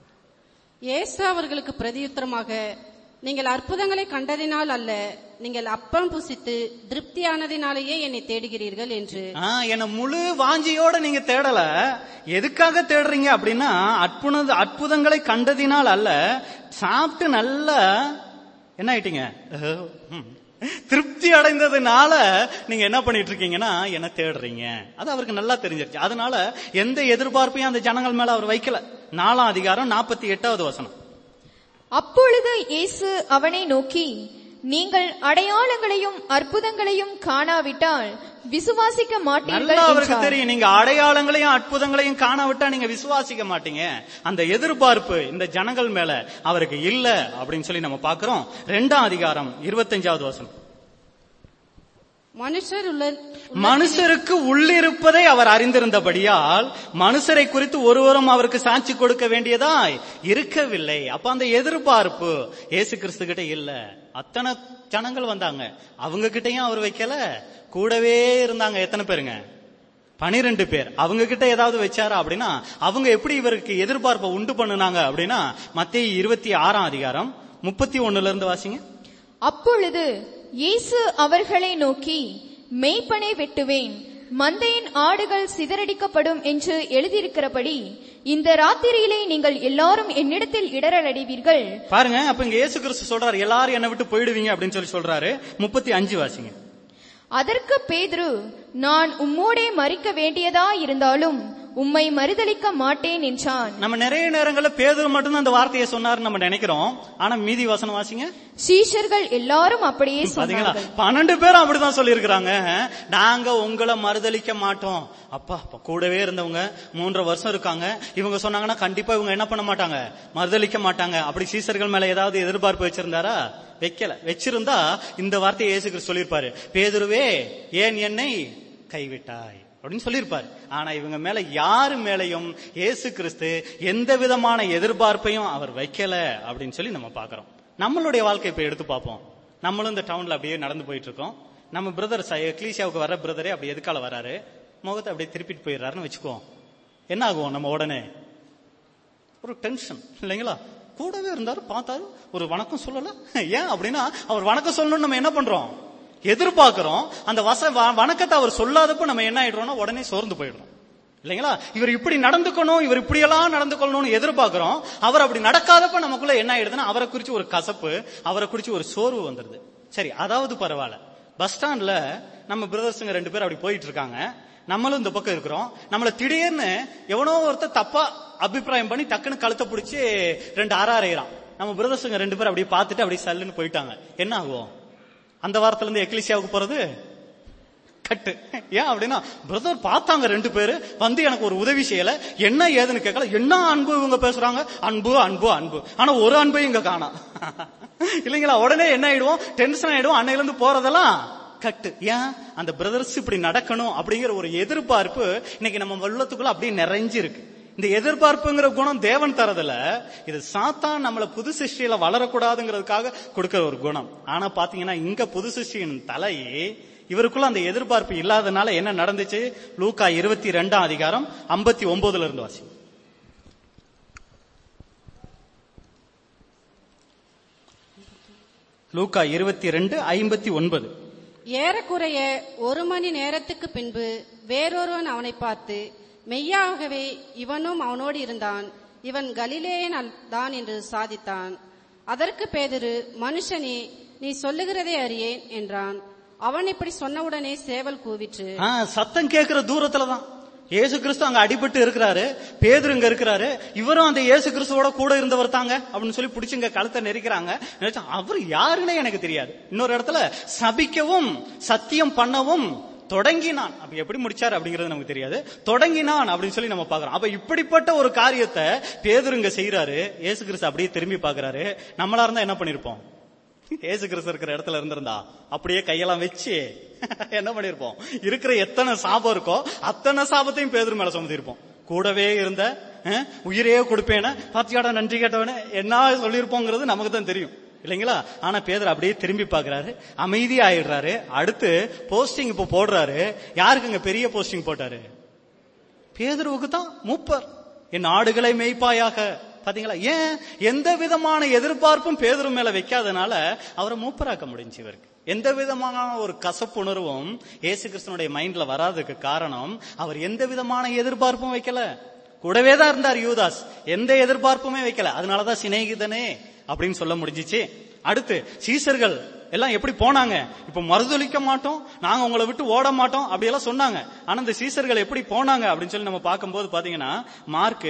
இயேசு அவர்களுக்கு பிரதியுத்தரமாக நீங்கள் அற்புதங்களை கண்டதினால் அல்ல நீங்கள் அப்பம் புசித்து திருப்தியானதினாலேயே என்னை தேடுகிறீர்கள் என்று ஆ, என்ன முழு வாஞ்சியோட நீங்க தேடல எதுக்காக தேடுறீங்க அப்படின்னா அற்புத அற்புதங்களை கண்டதினால் அல்ல சாப்பிட்டு நல்ல என்ன ஆயிட்டீங்க ம். திருப்தி அடைந்ததுனால நீங்க என்ன பண்ணிட்டு இருக்கீங்கன்னா என்ன தேடுறீங்க அது அவருக்கு நல்லா தெரிஞ்சிருச்சு அதனால எந்த எதிர்பார்ப்பையும் அந்த ஜனங்கள் மேல அவர் வைக்கல நாலாம் அதிகாரம் நாற்பத்தி எட்டாவது வசனம் அப்பொழுது இயேசு அவனை நோக்கி நீங்கள் அடையாளங்களையும் அற்புதங்களையும் காணாவிட்டால் விசுவாசிக்க மாட்டீர்கள் நல்லா அவருக்கு என்றார். தெரியும் நீங்க அடையாளங்களையும் அற்புதங்களையும் காணாவிட்டா நீங்க விசுவாசிக்க மாட்டீங்க அந்த எதிர்பார்ப்பு இந்த ஜனங்கள் மேல அவருக்கு இல்ல அப்படின்னு சொல்லி நம்ம பாக்குறோம் ரெண்டாம் அதிகாரம் இருபத்தஞ்சாவது வசனம் மனுஷர் உள்ள மனுஷருக்கு உள்ளிருப்பதை அவர் அறிந்திருந்தபடியால் மனுஷரை குறித்து ஒருவரும் அவருக்கு சாட்சி கொடுக்க வேண்டியதாய் இருக்கவில்லை அப்ப அந்த எதிர்பார்ப்பு இயேசு கிறிஸ்து கிட்ட இல்ல அத்தனை ஜனங்கள் வந்தாங்க அவங்க கிட்டயும் அவர் வைக்கல கூடவே இருந்தாங்க எத்தனை பேருங்க பனிரெண்டு பேர் அவங்க கிட்ட ஏதாவது வச்சாரா அப்படின்னா அவங்க எப்படி இவருக்கு எதிர்பார்ப்பை உண்டு பண்ணுனாங்க அப்படின்னா மத்திய இருபத்தி ஆறாம் அதிகாரம் முப்பத்தி ஒண்ணுல இருந்து வாசிங்க அப்பொழுது இயேசு அவர்களை நோக்கி மெய்ப்பனை வெட்டுவேன் மந்தையின் ஆடுகள் சிதறடிக்கப்படும் என்று எழுதியிருக்கிறபடி இந்த ராத்திரியிலே நீங்கள் எல்லாரும் என்னிடத்தில் இடரடைவீர்கள் பாருங்க அப்ப இங்க இயேசு கிறிஸ்து சொல்றாரு எல்லாரும் என்னை விட்டு போயிடுவீங்க அப்படின்னு சொல்லி சொல்றாரு முப்பத்தி அஞ்சு வாசிங்க அதற்கு பேதுரு நான் உம்மோடே மறிக்க வேண்டியதா இருந்தாலும் உம்மை மறுதலிக்க மாட்டேன் என்றான் நம்ம நிறைய நேரங்கள்ல பேதர் மட்டும்தான் அந்த வார்த்தையை சொன்னாருன்னு நம்ம நினைக்கிறோம் ஆனா மீதி வசனம் வாசிங்க சீஷர்கள் எல்லாரும் அப்படியே பாத்தீங்களா சொன்னார்கள் பன்னெண்டு பேரும் அப்படிதான் சொல்லியிருக்கிறாங்க நாங்க உங்களை மறுதலிக்க மாட்டோம் அப்பா அப்ப கூடவே இருந்தவங்க மூன்றரை வருஷம் இருக்காங்க இவங்க சொன்னாங்கன்னா கண்டிப்பா இவங்க என்ன பண்ண மாட்டாங்க மறுதலிக்க மாட்டாங்க அப்படி சீசர்கள் மேல ஏதாவது எதிர்பார்ப்பு வச்சிருந்தாரா வைக்கல வச்சிருந்தா இந்த வார்த்தையை இயேசு கிறிஸ்து சொல்லியிருப்பாரு பேதுருவே ஏன் என்னை கைவிட்டாய் அப்படின்னு சொல்லியிருப்பாரு ஆனா இவங்க மேல யாரு மேலையும் இயேசு கிறிஸ்து எந்த விதமான எதிர்பார்ப்பையும் அவர் வைக்கல அப்படின்னு சொல்லி நம்ம பாக்குறோம் நம்மளுடைய வாழ்க்கை இப்ப எடுத்து பார்ப்போம் நம்மளும் இந்த டவுன்ல அப்படியே நடந்து போயிட்டு இருக்கோம் நம்ம பிரதர் எக்லீசியாவுக்கு வர பிரதரே அப்படி எதுக்கால வராரு முகத்தை அப்படியே திருப்பிட்டு போயிடுறாருன்னு வச்சுக்குவோம் என்ன ஆகும் நம்ம உடனே ஒரு டென்ஷன் இல்லைங்களா கூடவே இருந்தாரு பார்த்தாரு ஒரு வணக்கம் சொல்லல ஏன் அப்படின்னா அவர் வணக்கம் சொல்லணும்னு நம்ம என்ன பண்றோம் எதிர்பார்க்கிறோம் அந்த வச வ- வணக்கத்தை அவர் சொல்லாதப்ப நம்ம என்ன ஆயிடுறோம்னா உடனே சோர்ந்து போயிடுறோம் இல்லைங்களா இவர் இப்படி நடந்துக்கணும் இவர் இப்படியெல்லாம் நடந்துக்கணும்னு எதிர்பார்க்கிறோம் அவர் அப்படி நடக்காதப்ப நமக்குள்ள என்ன ஆயிடுதுன்னா அவரை குறிச்சு ஒரு கசப்பு அவரை குறிச்சு ஒரு சோர்வு வந்துருது சரி அதாவது பரவாயில்ல பஸ் ஸ்டாண்ட்ல நம்ம பிரதர்ஸுங்க ரெண்டு பேர் அப்படி போயிட்டு இருக்காங்க நம்மளும் இந்த பக்கம் இருக்கிறோம் நம்மள திடீர்னு எவனோ ஒருத்தர் தப்பா அபிப்பிராயம் பண்ணி டக்குன்னு கழுத்தை பிடிச்சி ரெண்டு அற அறையிறான் நம்ம பிரதர்ஸுங்க ரெண்டு பேரும் அப்படியே பார்த்துட்டு அப்படியே சல்லுன்னு போயிட்டாங்க என்ன ஆகும் அந்த வாரத்துல இருந்து எக்லிசியாவுக்கு போறது கட்டு ஏன் அப்படின்னா பிரதர் பார்த்தாங்க ரெண்டு பேரு வந்து எனக்கு ஒரு உதவி செய்யல என்ன ஏதுன்னு கேட்கல என்ன அன்பு இவங்க பேசுறாங்க அன்பு அன்பு அன்பு ஆனா ஒரு அன்பையும் இங்க காணோம் இல்லைங்களா உடனே என்ன ஆயிடுவோம் டென்ஷன் ஆயிடுவோம் அன்னையில இருந்து போறதெல்லாம் கட்டு ஏன் அந்த பிரதர்ஸ் இப்படி நடக்கணும் அப்படிங்கிற ஒரு எதிர்பார்ப்பு இன்னைக்கு நம்ம உள்ளத்துக்குள்ள அப்படியே நிறைஞ்சு இருக்கு இந்த எதிர்பார்ப்புங்கிற குணம் தேவன் தரதுல இது சாத்தான் நம்மள புது சிருஷ்டியில வளரக்கூடாதுங்கிறதுக்காக கொடுக்கிற ஒரு குணம் ஆனா பாத்தீங்கன்னா இங்க புது சிருஷ்டியின் தலையே இவருக்குள்ள அந்த எதிர்பார்ப்பு இல்லாதனால என்ன நடந்துச்சு லூக்கா இருபத்தி ரெண்டாம் அதிகாரம் ஐம்பத்தி ஒன்பதுல இருந்து வாசி லூக்கா இருபத்தி ரெண்டு ஐம்பத்தி ஒன்பது ஏறக்குறைய ஒரு மணி நேரத்துக்கு பின்பு வேறொருவன் அவனை பார்த்து மெய்யாகவே இவனும் அவனோடு இருந்தான் இவன் கலிலேயன் அல்- தான் என்று சாதித்தான் அதற்கு பேதுரு மனுஷனே நீ சொல்லுகிறதை அறியேன் என்றான் அவன் இப்படி சொன்னவுடனே சேவல் கூவிற்று ஆ, சத்தம் கேட்கிற தூரத்துல தான் இயேசு கிறிஸ்து அங்க அடிபட்டு இருக்கிறாரு பேதுரு இங்க இருக்கிறாரு இவரும் அந்த இயேசு கிறிஸ்துவோட கூட இருந்தவர் தாங்க அப்படின்னு சொல்லி பிடிச்சு இங்க கழுத்தை நெரிக்கிறாங்க நினைச்சா, அவர் யாருன்னே எனக்கு தெரியாது இன்னொரு இடத்துல சபிக்கவும் சத்தியம் பண்ணவும் தொடங்கினான் அப்ப எப்படி முடிச்சாரு அப்படிங்கிறது நமக்கு தெரியாது தொடங்கினான் அப்படின்னு சொல்லி நம்ம பாக்குறோம் அப்ப இப்படிப்பட்ட ஒரு காரியத்தை பேதுரு இங்க செய்யறாரு இயேசு கிறிஸ்து அப்படியே திரும்பி பாக்குறாரு நம்மளா இருந்தா என்ன பண்ணிருப்போம் ஏசு கிறிஸ்து இருக்கிற இடத்துல இருந்திருந்தா அப்படியே கையெல்லாம் வச்சு என்ன பண்ணிருப்போம் இருக்கிற எத்தனை சாபம் இருக்கோ அத்தனை சாபத்தையும் பேதர் மேல சுமத்திருப்போம் கூடவே இருந்த அஹ், உயிரையே கொடுப்பேன பாத்தியாடா நன்றி கேட்டவனே என்ன சொல்லியிருப்போங்கிறது நமக்கு தான் தெரியும் இல்லைங்களா ஆனா பேதர் அப்படியே திரும்பி பாக்குறாரு அமைதி ஆயிடுறாரு அடுத்து போஸ்டிங் இப்ப போடுறாரு யாருக்குங்க பெரிய போஸ்டிங் போட்டாரு பேதுருவுக்கு தான் மூப்பர் என் ஆடுகளை மேய்ப்பாயாக பாத்தீங்களா ஏன் எந்த விதமான எதிர்பார்ப்பும் பேதுரு மேல வைக்காதனால அவரை மூப்பராக்க முடிஞ்சு இவருக்கு எந்த விதமான ஒரு கசப்புணர்வும் இயேசு கிறிஸ்தனுடைய மைண்ட்ல வராததுக்கு காரணம் அவர் எந்த விதமான எதிர்பார்ப்பும் வைக்கல கூடவே தான் இருந்தார் யூதாஸ் எந்த எதிர்பார்ப்புமே வைக்கல அதனாலதான் சிநேகிதனே அப்படின்னு சொல்ல முடிஞ்சிச்சு அடுத்து சீசர்கள் எல்லாம் எப்படி போனாங்க இப்ப மறுதளிக்க மாட்டோம் நாங்க உங்களை விட்டு ஓட மாட்டோம் அப்படி எல்லாம் சொன்னாங்க ஆனா இந்த சீசர்கள் எப்படி போனாங்க அப்படின்னு சொல்லி நம்ம பார்க்கும்போது பாத்தீங்கன்னா மார்க்கு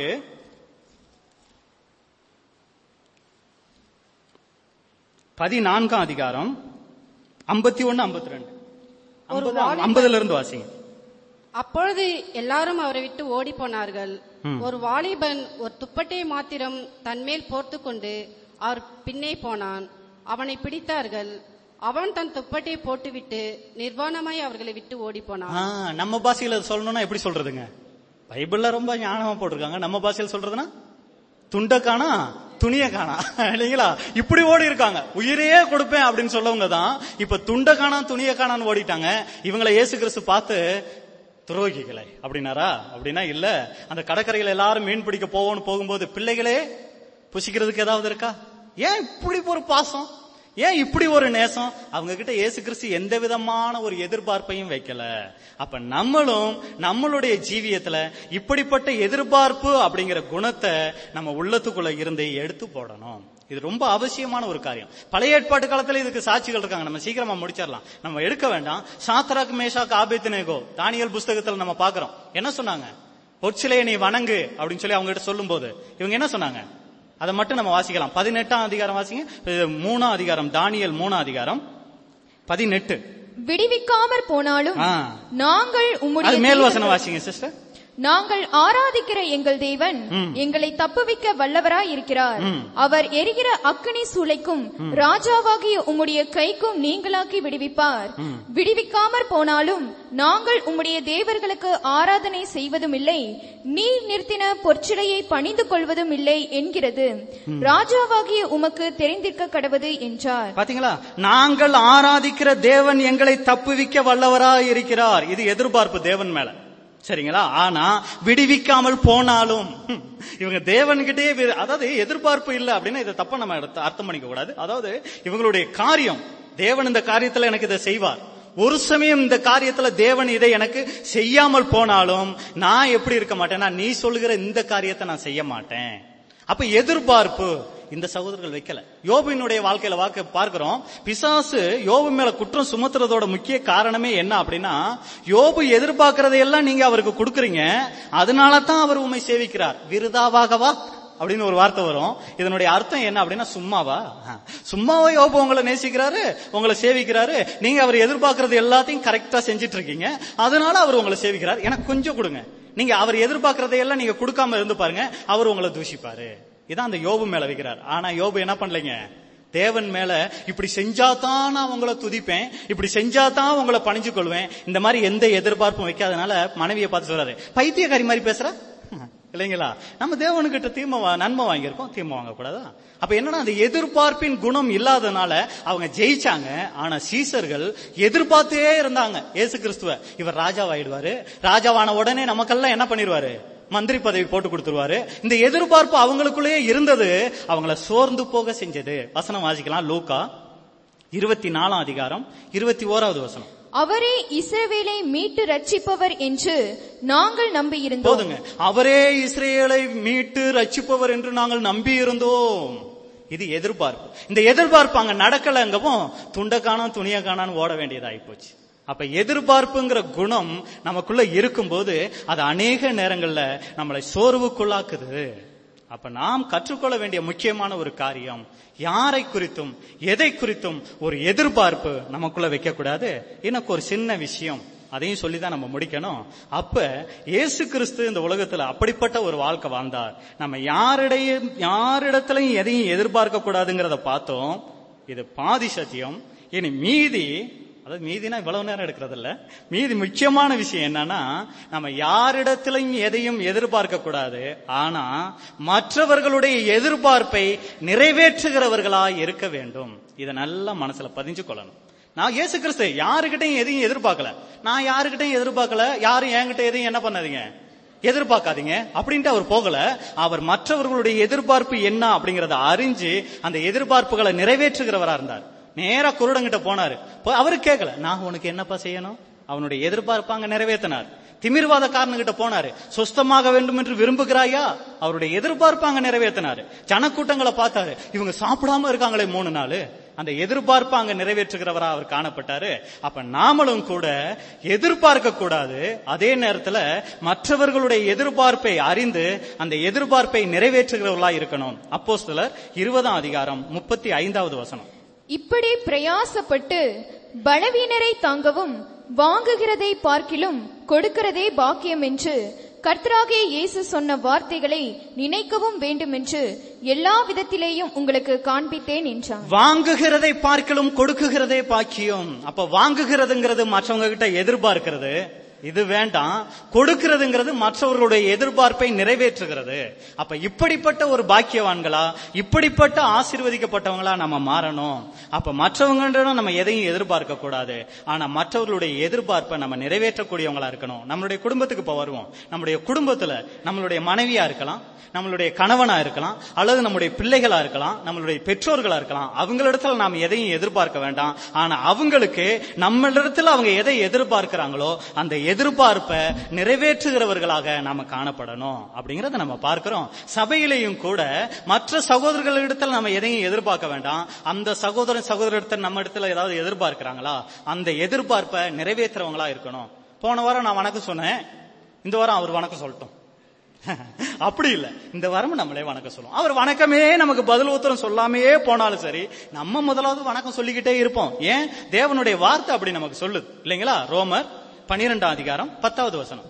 பதினான்காம் அதிகாரம் ஐம்பத்தி ஒன்னு ஐம்பத்தி ரெண்டு ஒரு வாலிபன் ஐம்பதுல இருந்து வாசிங்க அப்பொழுது எல்லாரும் அவரை விட்டு ஓடி போனார்கள் ஒரு வாலிபன் ஒரு துப்பட்டை மாத்திரம் தன்மேல் போர்த்து கொண்டு அவர் பின்னே போனான் அவனை பிடித்தார்கள் அவன் தன் துப்பட்டையை போட்டுவிட்டு நிர்வாணமாய் அவர்களை விட்டு ஓடி போனான் ஆ, நம்ம பாஷையில சொல்லணும்னா எப்படி சொல்றதுங்க பைபிள்ல ரொம்ப ஞானமா போட்டிருக்காங்க நம்ம பாஷையில சொல்றதுன்னா துண்ட காணா துணிய காணா இல்லைங்களா இப்படி ஓடி இருக்காங்க உயிரையே கொடுப்பேன் அப்படின்னு சொல்லவங்க தான் இப்ப துண்ட காணா துணிய காணான்னு ஓடிட்டாங்க இவங்களை இயேசு கிறிஸ்து பார்த்து துரோகிகளை அப்படின்னாரா அப்படின்னா இல்ல அந்த கடற்கரையில எல்லாரும் மீன் பிடிக்க போவோம்னு போகும்போது பிள்ளைகளே புசிக்கிறதுக்கு ஏதாவது இருக்கா ஏன் இப்படி ஒரு பாசம் ஏன் இப்படி ஒரு நேசம் அவங்க கிட்ட இயேசு கிறிஸ்து எந்த விதமான ஒரு எதிர்பார்ப்பையும் வைக்கல அப்ப நம்மளும் நம்மளுடைய ஜீவியத்துல இப்படிப்பட்ட எதிர்பார்ப்பு அப்படிங்கிற குணத்தை நம்ம உள்ளத்துக்குள்ள இருந்து எடுத்து போடணும் இது ரொம்ப அவசியமான ஒரு காரியம் பழைய ஏற்பாட்டு காலத்துல இதுக்கு சாட்சிகள் இருக்காங்க நம்ம சீக்கிரமா முடிச்சிடலாம் நம்ம எடுக்க வேண்டாம் சாத்ராக் மேஷாக் ஆபேத்னேகோ தானியல் புஸ்தகத்துல நம்ம பாக்குறோம் என்ன சொன்னாங்க பொற்சிலையை நீ வணங்கு அப்படின்னு சொல்லி அவங்க கிட்ட சொல்லும்போது இவங்க என்ன சொன்னாங்க அதை மட்டும் நம்ம வாசிக்கலாம் பதினெட்டாம் அதிகாரம் வாசிங்க இது மூணாம் அதிகாரம் தானியல் மூணாம் அதிகாரம் பதினெட்டு விடுவிக்காமற் போனாலும் ஆ. நாங்கள் உம்முடைய அது மேல் தேவர்கள்- வசனம் வாசிங்க சிஸ்டர் நாங்கள் ஆராதிக்கிற எங்கள் தேவன் ம். எங்களை தப்புவிக்க வல்லவராய் இருக்கிறார் ம். அவர் எரிகிற அக்கினி சூளைக்கும் ராஜாவாகிய உம்முடைய கைக்கும் நீங்களாக்கி விடுவிப்பார் விடுவிக்காமற் போனாலும் நாங்கள் உம்முடைய தேவர்களுக்கு ஆராதனை செய்வதும் இல்லை நீர் நிறுத்தின பொற்சிலையை பணிந்து கொள்வதும் இல்லை என்கிறது ராஜாவாகிய உமக்கு தெரிந்திருக்க கடவது என்றார் பாத்தீங்களா நாங்கள் ஆராதிக்கிற தேவன் எங்களை தப்புவிக்க வல்லவராய் இருக்கிறார் இது எதிர்பார்ப்பு தேவன் மேல சரிங்களா ஆனா விடுவிக்காமல் போனாலும் ஹம், இவங்க தேவன்கிட்டயே வி- அதாவது எதிர்பார்ப்பு இல்ல அப்படின்னா இதை தப்பா நம்ம எடுத்து அர்த்தம் பண்ணிக்க கூடாது அதாவது இவங்களுடைய காரியம் தேவன் இந்த காரியத்துல எனக்கு இதை செய்வார் ஒரு சமயம் இந்த காரியத்துல தேவன் இதை எனக்கு செய்யாமல் போனாலும் நான் எப்படி இருக்க மாட்டேன்னா நீ சொல்லுகிற இந்த காரியத்தை நான் செய்ய மாட்டேன் அப்ப எதிர்பார்ப்பு இந்த சகோதரர்கள் வைக்கல யோபுவினுடைய வாழ்க்கையில வாக்க பார்க்கிறோம் பிசாசு யோபு மேல குற்றம் சுமத்துறதோட முக்கிய காரணமே என்ன அப்படின்னா யோபு எதிர்பார்க்கறதையெல்லாம் நீங்க அவருக்கு கொடுக்கறீங்க அதனால தான் அவர் உண்மை சேவிக்கிறார் விருதாவாகவா அப்படின்னு ஒரு வார்த்தை வரும் இதனுடைய அர்த்தம் என்ன அப்படின்னா சும்மாவா சும்மாவா யோபு உங்களை நேசிக்கிறாரு உங்களை சேவிக்கிறாரு நீங்க அவர் எதிர்பார்க்கறது எல்லாத்தையும் கரெக்டா செஞ்சுட்டு இருக்கீங்க அதனால அவர் உங்களை சேவிக்கிறார் எனக்கு கொஞ்சம் கொடுங்க நீங்க அவர் எதிர்பார்க்கறதையெல்லாம் நீங்க கொடுக்காம இருந்து பாருங்க அவர் உங்களை தூஷிப்பாரு இதான் அந்த யோபு மேல வைக்கிறார் ஆனா யோபு என்ன பண்ணலைங்க தேவன் மேல இப்படி செஞ்சாதான் நான் உங்களை துதிப்பேன் இப்படி செஞ்சாதான் உங்களை பணிஞ்சு கொள்வேன் இந்த மாதிரி எந்த எதிர்பார்ப்பும் வைக்காதனால மனைவியை பார்த்து சொல்றாரு பைத்தியக்காரி மாதிரி பேசுற இல்லைங்களா நம்ம தேவனுக்கிட்ட தீமை வா- நன்மை வாங்கியிருக்கோம் தீமை வாங்கக்கூடாதா அப்ப என்னன்னா அந்த எதிர்பார்ப்பின் குணம் இல்லாதனால அவங்க ஜெயிச்சாங்க ஆனா சீசர்கள் எதிர்பார்த்தே இருந்தாங்க இயேசு கிறிஸ்துவ இவர் ராஜாவாயிடுவாரு ராஜாவான உடனே நமக்கெல்லாம் என்ன பண்ணிடுவாரு மந்திரி பதவி போட்டு கொடுத்துருவாரு இந்த எதிர்பார்ப்பு அவங்களுக்குள்ளேயே இருந்தது அவங்கள சோர்ந்து போக செஞ்சது வசனம் வாசிக்கலாம் லூக்கா இருபத்தி நாலாம் அதிகாரம் இருபத்தி ஓராவது வசனம் அவரே இஸ்ரவேலை மீட்டு ரட்சிப்பவர் என்று நாங்கள் நம்பியிருந்தோம் போதுங்க அவரே இஸ்ரேலை மீட்டு ரட்சிப்பவர் என்று நாங்கள் நம்பி இருந்தோம் இது எதிர்பார்ப்பு இந்த எதிர்பார்ப்பு அங்க நடக்கலங்கவும் துண்டை காணோம் துணியை காணான்னு ஓட வேண்டியதாகி போச்சு அப்ப எதிர்பார்ப்புங்கிற குணம் நமக்குள்ள இருக்கும்போது அது அநேக நேரங்கள்ல நம்மளை சோர்வுக்குள்ளாக்குது அப்ப நாம் கற்றுக்கொள்ள வேண்டிய முக்கியமான ஒரு காரியம் யாரை குறித்தும் எதை குறித்தும் ஒரு எதிர்பார்ப்பு நமக்குள்ள வைக்க கூடாது எனக்கு ஒரு சின்ன விஷயம் அதையும் சொல்லி தான் நம்ம முடிக்கணும் அப்ப இயேசு கிறிஸ்து இந்த உலகத்துல அப்படிப்பட்ட ஒரு வாழ்க்கை வாழ்ந்தார் நம்ம யாரிடையும் யாரிடத்திலையும் எதையும் எதிர்பார்க்க கூடாதுங்கிறத பார்த்தோம் இது பாதி சத்தியம் இனி மீதி அதாவது மீதினா இவ்வளவு நேரம் எடுக்கிறது இல்ல மீதி முக்கியமான விஷயம் என்னன்னா நம்ம யாரிடத்திலையும் எதையும் எதிர்பார்க்க கூடாது ஆனா மற்றவர்களுடைய எதிர்பார்ப்பை நிறைவேற்றுகிறவர்களா இருக்க வேண்டும் இதை நல்லா மனசுல பதிஞ்சு கொள்ளணும் நான் இயேசு கிறிஸ்து யாருக்கிட்டையும் எதையும் எதிர்பார்க்கல நான் யாருக்கிட்டையும் எதிர்பார்க்கல யாரும் என்கிட்ட எதையும் என்ன பண்ணாதீங்க எதிர்பார்க்காதீங்க அப்படின்ட்டு அவர் போகல அவர் மற்றவர்களுடைய எதிர்பார்ப்பு என்ன அப்படிங்கறத அறிஞ்சு அந்த எதிர்பார்ப்புகளை நிறைவேற்றுகிறவரா இருந்தார் நேரா குருடங்கிட்ட போனாரு போய் அவரு கேட்கல நான் உனக்கு என்னப்பா செய்யணும் அவனுடைய எதிர்பார்ப்பாங்க நிறைவேற்றினார் திமிர்வாதக்காரனுகிட்ட போனாரு சொஸ்தமாக வேண்டும் என்று விரும்புகிறாயா அவருடைய எதிர்பார்ப்பாங்க நிறைவேற்றினாரு ஜனக்கூட்டங்களை பார்த்தாரு இவங்க சாப்பிடாம இருக்காங்களே மூணு நாள் அந்த எதிர்பார்ப்பு அங்க நிறைவேற்றுகிறவரா அவர் காணப்பட்டாரு அப்ப நாமளும் கூட எதிர்பார்க்க கூடாது அதே நேரத்துல மற்றவர்களுடைய எதிர்பார்ப்பை அறிந்து அந்த எதிர்பார்ப்பை நிறைவேற்றுகிறவர்களா இருக்கணும் அப்போ சிலர் இருபதாம் அதிகாரம் முப்பத்தி ஐந்தாவது வசனம் இப்படி பிரயாசப்பட்டு பலவீனரை தாங்கவும் வாங்குகிறதை பார்க்கிலும் கொடுக்கிறதே பாக்கியம் என்று கர்த்தராகிய இயேசு சொன்ன வார்த்தைகளை நினைக்கவும் வேண்டுமென்று எல்லா விதத்திலேயும் உங்களுக்கு காண்பித்தேன் என்றார் வாங்குகிறதை பார்க்கலும் கொடுக்குகிறதே பாக்கியம் அப்ப வாங்குகிறதுங்கிறது மற்றவங்க கிட்ட எதிர்பார்க்கிறது இது வேண்டாம் கொடுக்கிறதுங்கிறது மற்றவர்களுடைய எதிர்பார்ப்பை நிறைவேற்றுகிறது அப்ப இப்படிப்பட்ட ஒரு பாக்கியவான்களா இப்படிப்பட்ட ஆசீர்வதிக்கப்பட்டவங்களா நம்ம மாறணும் அப்ப மற்றவங்களிடம் நம்ம எதையும் எதிர்பார்க்க கூடாது ஆனா மற்றவர்களுடைய எதிர்பார்ப்பை நம்ம நிறைவேற்றக்கூடியவங்களா இருக்கணும் நம்மளுடைய குடும்பத்துக்கு இப்ப வருவோம் நம்முடைய குடும்பத்துல நம்மளுடைய மனைவியா இருக்கலாம் நம்மளுடைய கணவனா இருக்கலாம் அல்லது நம்முடைய பிள்ளைகளா இருக்கலாம் நம்மளுடைய பெற்றோர்களா இருக்கலாம் அவங்களிடத்துல நாம் எதையும் எதிர்பார்க்க வேண்டாம் ஆனா அவங்களுக்கு நம்மளிடத்துல அவங்க எதை எதிர்பார்க்கிறாங்களோ அந்த எதிர்பார்ப்பை நிறைவேற்றுகிறவர்களாக நாம காணப்படணும் அப்படிங்கறத நம்ம பார்க்கிறோம் சபையிலையும் கூட மற்ற சகோதரர்களிடத்தில் நம்ம எதையும் எதிர்பார்க்க வேண்டாம் அந்த சகோதரன் சகோதரத்தில் நம்ம இடத்துல ஏதாவது எதிர்பார்க்கிறாங்களா அந்த எதிர்பார்ப்பை நிறைவேற்றுறவங்களா இருக்கணும் போன வாரம் நான் வணக்கம் சொன்னேன் இந்த வாரம் அவர் வணக்கம் சொல்லட்டும் அப்படி இல்ல இந்த வாரம் நம்மளே வணக்கம் சொல்லுவோம் அவர் வணக்கமே நமக்கு பதில் உத்தரம் சொல்லாமையே போனாலும் சரி நம்ம முதலாவது வணக்கம் சொல்லிக்கிட்டே இருப்போம் ஏன் தேவனுடைய வார்த்தை அப்படி நமக்கு சொல்லுது இல்லைங்களா ரோமர் பனிரெண்டாம் அதிகாரம் பத்தாவது வசனம்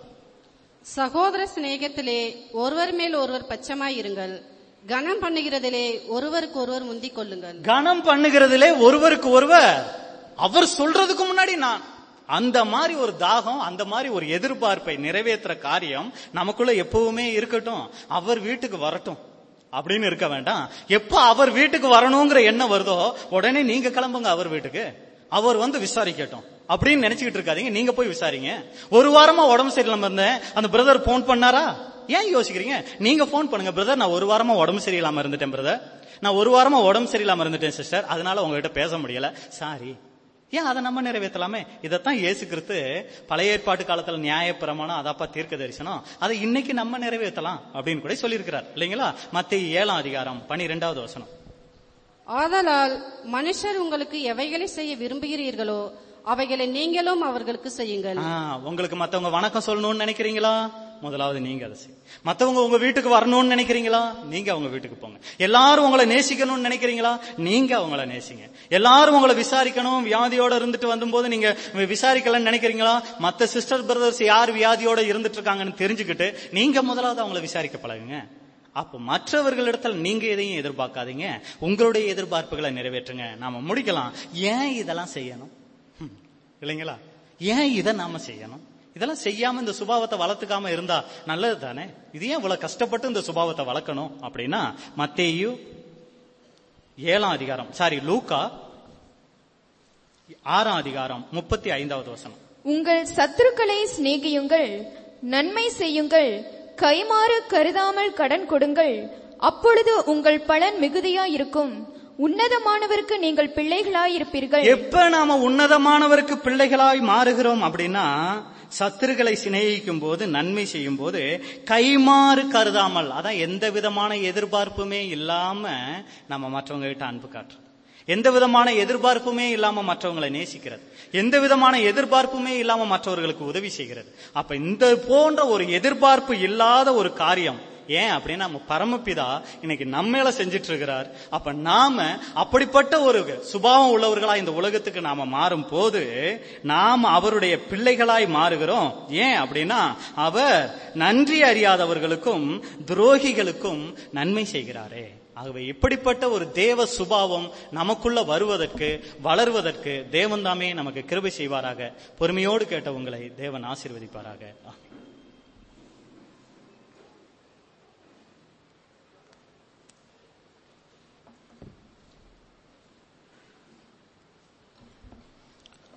சகோதர சிநேகத்திலே ஒருவர் மேல் ஒருவர் பச்சமாய் இருங்கள் கனம் பண்ணுகிறதிலே ஒருவருக்கு ஒருவர் முந்திக் கொள்ளுங்கள் கனம் பண்ணுகிறதுலே ஒருவருக்கு ஒருவர் அவர் சொல்றதுக்கு முன்னாடி நான் அந்த மாதிரி ஒரு தாகம் அந்த மாதிரி ஒரு எதிர்பார்ப்பை நிறைவேற்றுற காரியம் நமக்குள்ள எப்பவுமே இருக்கட்டும் அவர் வீட்டுக்கு வரட்டும் அப்படின்னு இருக்க வேண்டாம் எப்ப அவர் வீட்டுக்கு வரணுங்கிற எண்ணம் வருதோ உடனே நீங்க கிளம்புங்க அவர் வீட்டுக்கு அவர் வந்து விசாரிக்கட்டும் அப்படின்னு நினைச்சுக்கிட்டு இருக்காதீங்க நீங்க போய் விசாரிங்க ஒரு வாரமா உடம்பு சரியில்லாம இருந்தேன் அந்த பிரதர் போன் பண்ணாரா ஏன் யோசிக்கிறீங்க நீங்க போன் பண்ணுங்க பிரதர் நான் ஒரு வாரமா உடம்பு சரியில்லாம இருந்துட்டேன் பிரதர் நான் ஒரு வாரமா உடம்பு சரியில்லாம இருந்துட்டேன் சிஸ்டர் அதனால உங்ககிட்ட பேச முடியல சாரி ஏன் அதை நம்ம நிறைவேற்றலாமே இதைத்தான் இயேசு கிறிஸ்து பழைய ஏற்பாட்டு காலத்துல நியாய பிரமாணம் அதப்பா தீர்க்க தரிசனம் அதை இன்னைக்கு நம்ம நிறைவேற்றலாம் அப்படின்னு கூட சொல்லியிருக்கிறார் இல்லைங்களா மத்திய ஏழாம் அதிகாரம் பனிரெண்டாவது வசனம் ஆதலால் மனுஷர் உங்களுக்கு எவைகளை செய்ய விரும்புகிறீர்களோ அவைகளை நீங்களும் அவர்களுக்கு செய்யுங்கள் ஆ, உங்களுக்கு மத்தவங்க வணக்கம் சொல்லணும்னு நினைக்கிறீங்களா முதலாவது நீங்க அதை செய்யுங்க மத்தவங்க உங்க வீட்டுக்கு வரணும்னு நினைக்கிறீங்களா நீங்க அவங்க வீட்டுக்கு போங்க எல்லாரும் உங்களை நேசிக்கணும்னு நினைக்கிறீங்களா நீங்க அவங்கள நேசிங்க எல்லாரும் உங்களை விசாரிக்கணும் வியாதியோட இருந்துட்டு வந்தபோது நீங்க விசாரிக்கலன்னு நினைக்கிறீங்களா மத்த சிஸ்டர் பிரதர்ஸ் யார் வியாதியோட இருந்துட்டு இருக்காங்கன்னு தெரிஞ்சுக்கிட்டு நீங்க முதலாவது அவங்கள விசாரிக்க பழகுங்க அப்ப மற்றவர்களிடத்தில் நீங்க எதையும் எதிர்பார்க்காதீங்க உங்களுடைய எதிர்பார்ப்புகளை நிறைவேற்றுங்க நாம முடிக்கலாம் ஏன் இதெல்லாம் செய்யணும் ஹம், இல்லைங்களா ஏன் இதை நாம செய்யணும் இதெல்லாம் செய்யாம இந்த சுபாவத்தை வளர்த்துக்காம இருந்தா நல்லது தானே இது ஏன் இவ்வளவு கஷ்டப்பட்டு இந்த சுபாவத்தை வளர்க்கணும் அப்படின்னா மத்தேயு ஏழாம் அதிகாரம் சாரி லூக்கா ஆறாம் அதிகாரம் முப்பத்தி ஐந்தாவது வசனம் உங்கள் சத்துருக்களை சிநேகியுங்கள் நன்மை செய்யுங்கள் கைமாறு கருதாமல் கடன் கொடுங்கள் அப்பொழுது உங்கள் பலன் மிகுதியாயிருக்கும் உன்னதமானவருக்கு நீங்கள் பிள்ளைகளாயிருப்பீர்கள் எப்ப நாம உன்னதமானவருக்கு பிள்ளைகளாய் மாறுகிறோம் அப்படின்னா சத்துருக்களை சிநேகிக்கும் போது நன்மை செய்யும் போது கைமாறு கருதாமல் அதான் எந்த விதமான எதிர்பார்ப்புமே இல்லாம நம்ம மற்றவங்க கிட்ட அன்பு காட்டுறோம் எந்த விதமான எதிர்பார்ப்புமே இல்லாம மற்றவங்களை நேசிக்கிறது எந்த விதமான எதிர்பார்ப்புமே இல்லாம மற்றவர்களுக்கு உதவி செய்கிறது அப்ப இந்த போன்ற ஒரு எதிர்பார்ப்பு இல்லாத ஒரு காரியம் ஏன் அப்படின்னா நம்ம பரமபிதா இன்னைக்கு நம்ம மேல செஞ்சிட்டு இருக்கிறார் அப்ப நாம அப்படிப்பட்ட ஒரு சுபாவம் உள்ளவர்களா இந்த உலகத்துக்கு நாம மாறும் போது நாம அவருடைய பிள்ளைகளாய் மாறுகிறோம் ஏன் அப்படின்னா அவர் நன்றி அறியாதவர்களுக்கும் துரோகிகளுக்கும் நன்மை செய்கிறாரே ஆகவே இப்படிப்பட்ட ஒரு தேவ சுபாவம் நமக்குள்ள வருவதற்கு வளர்வதற்கு தேவன் தாமே நமக்கு கிருபை செய்வாராக பொறுமையோடு கேட்ட உங்களை தேவன் ஆசீர்வதிப்பாராக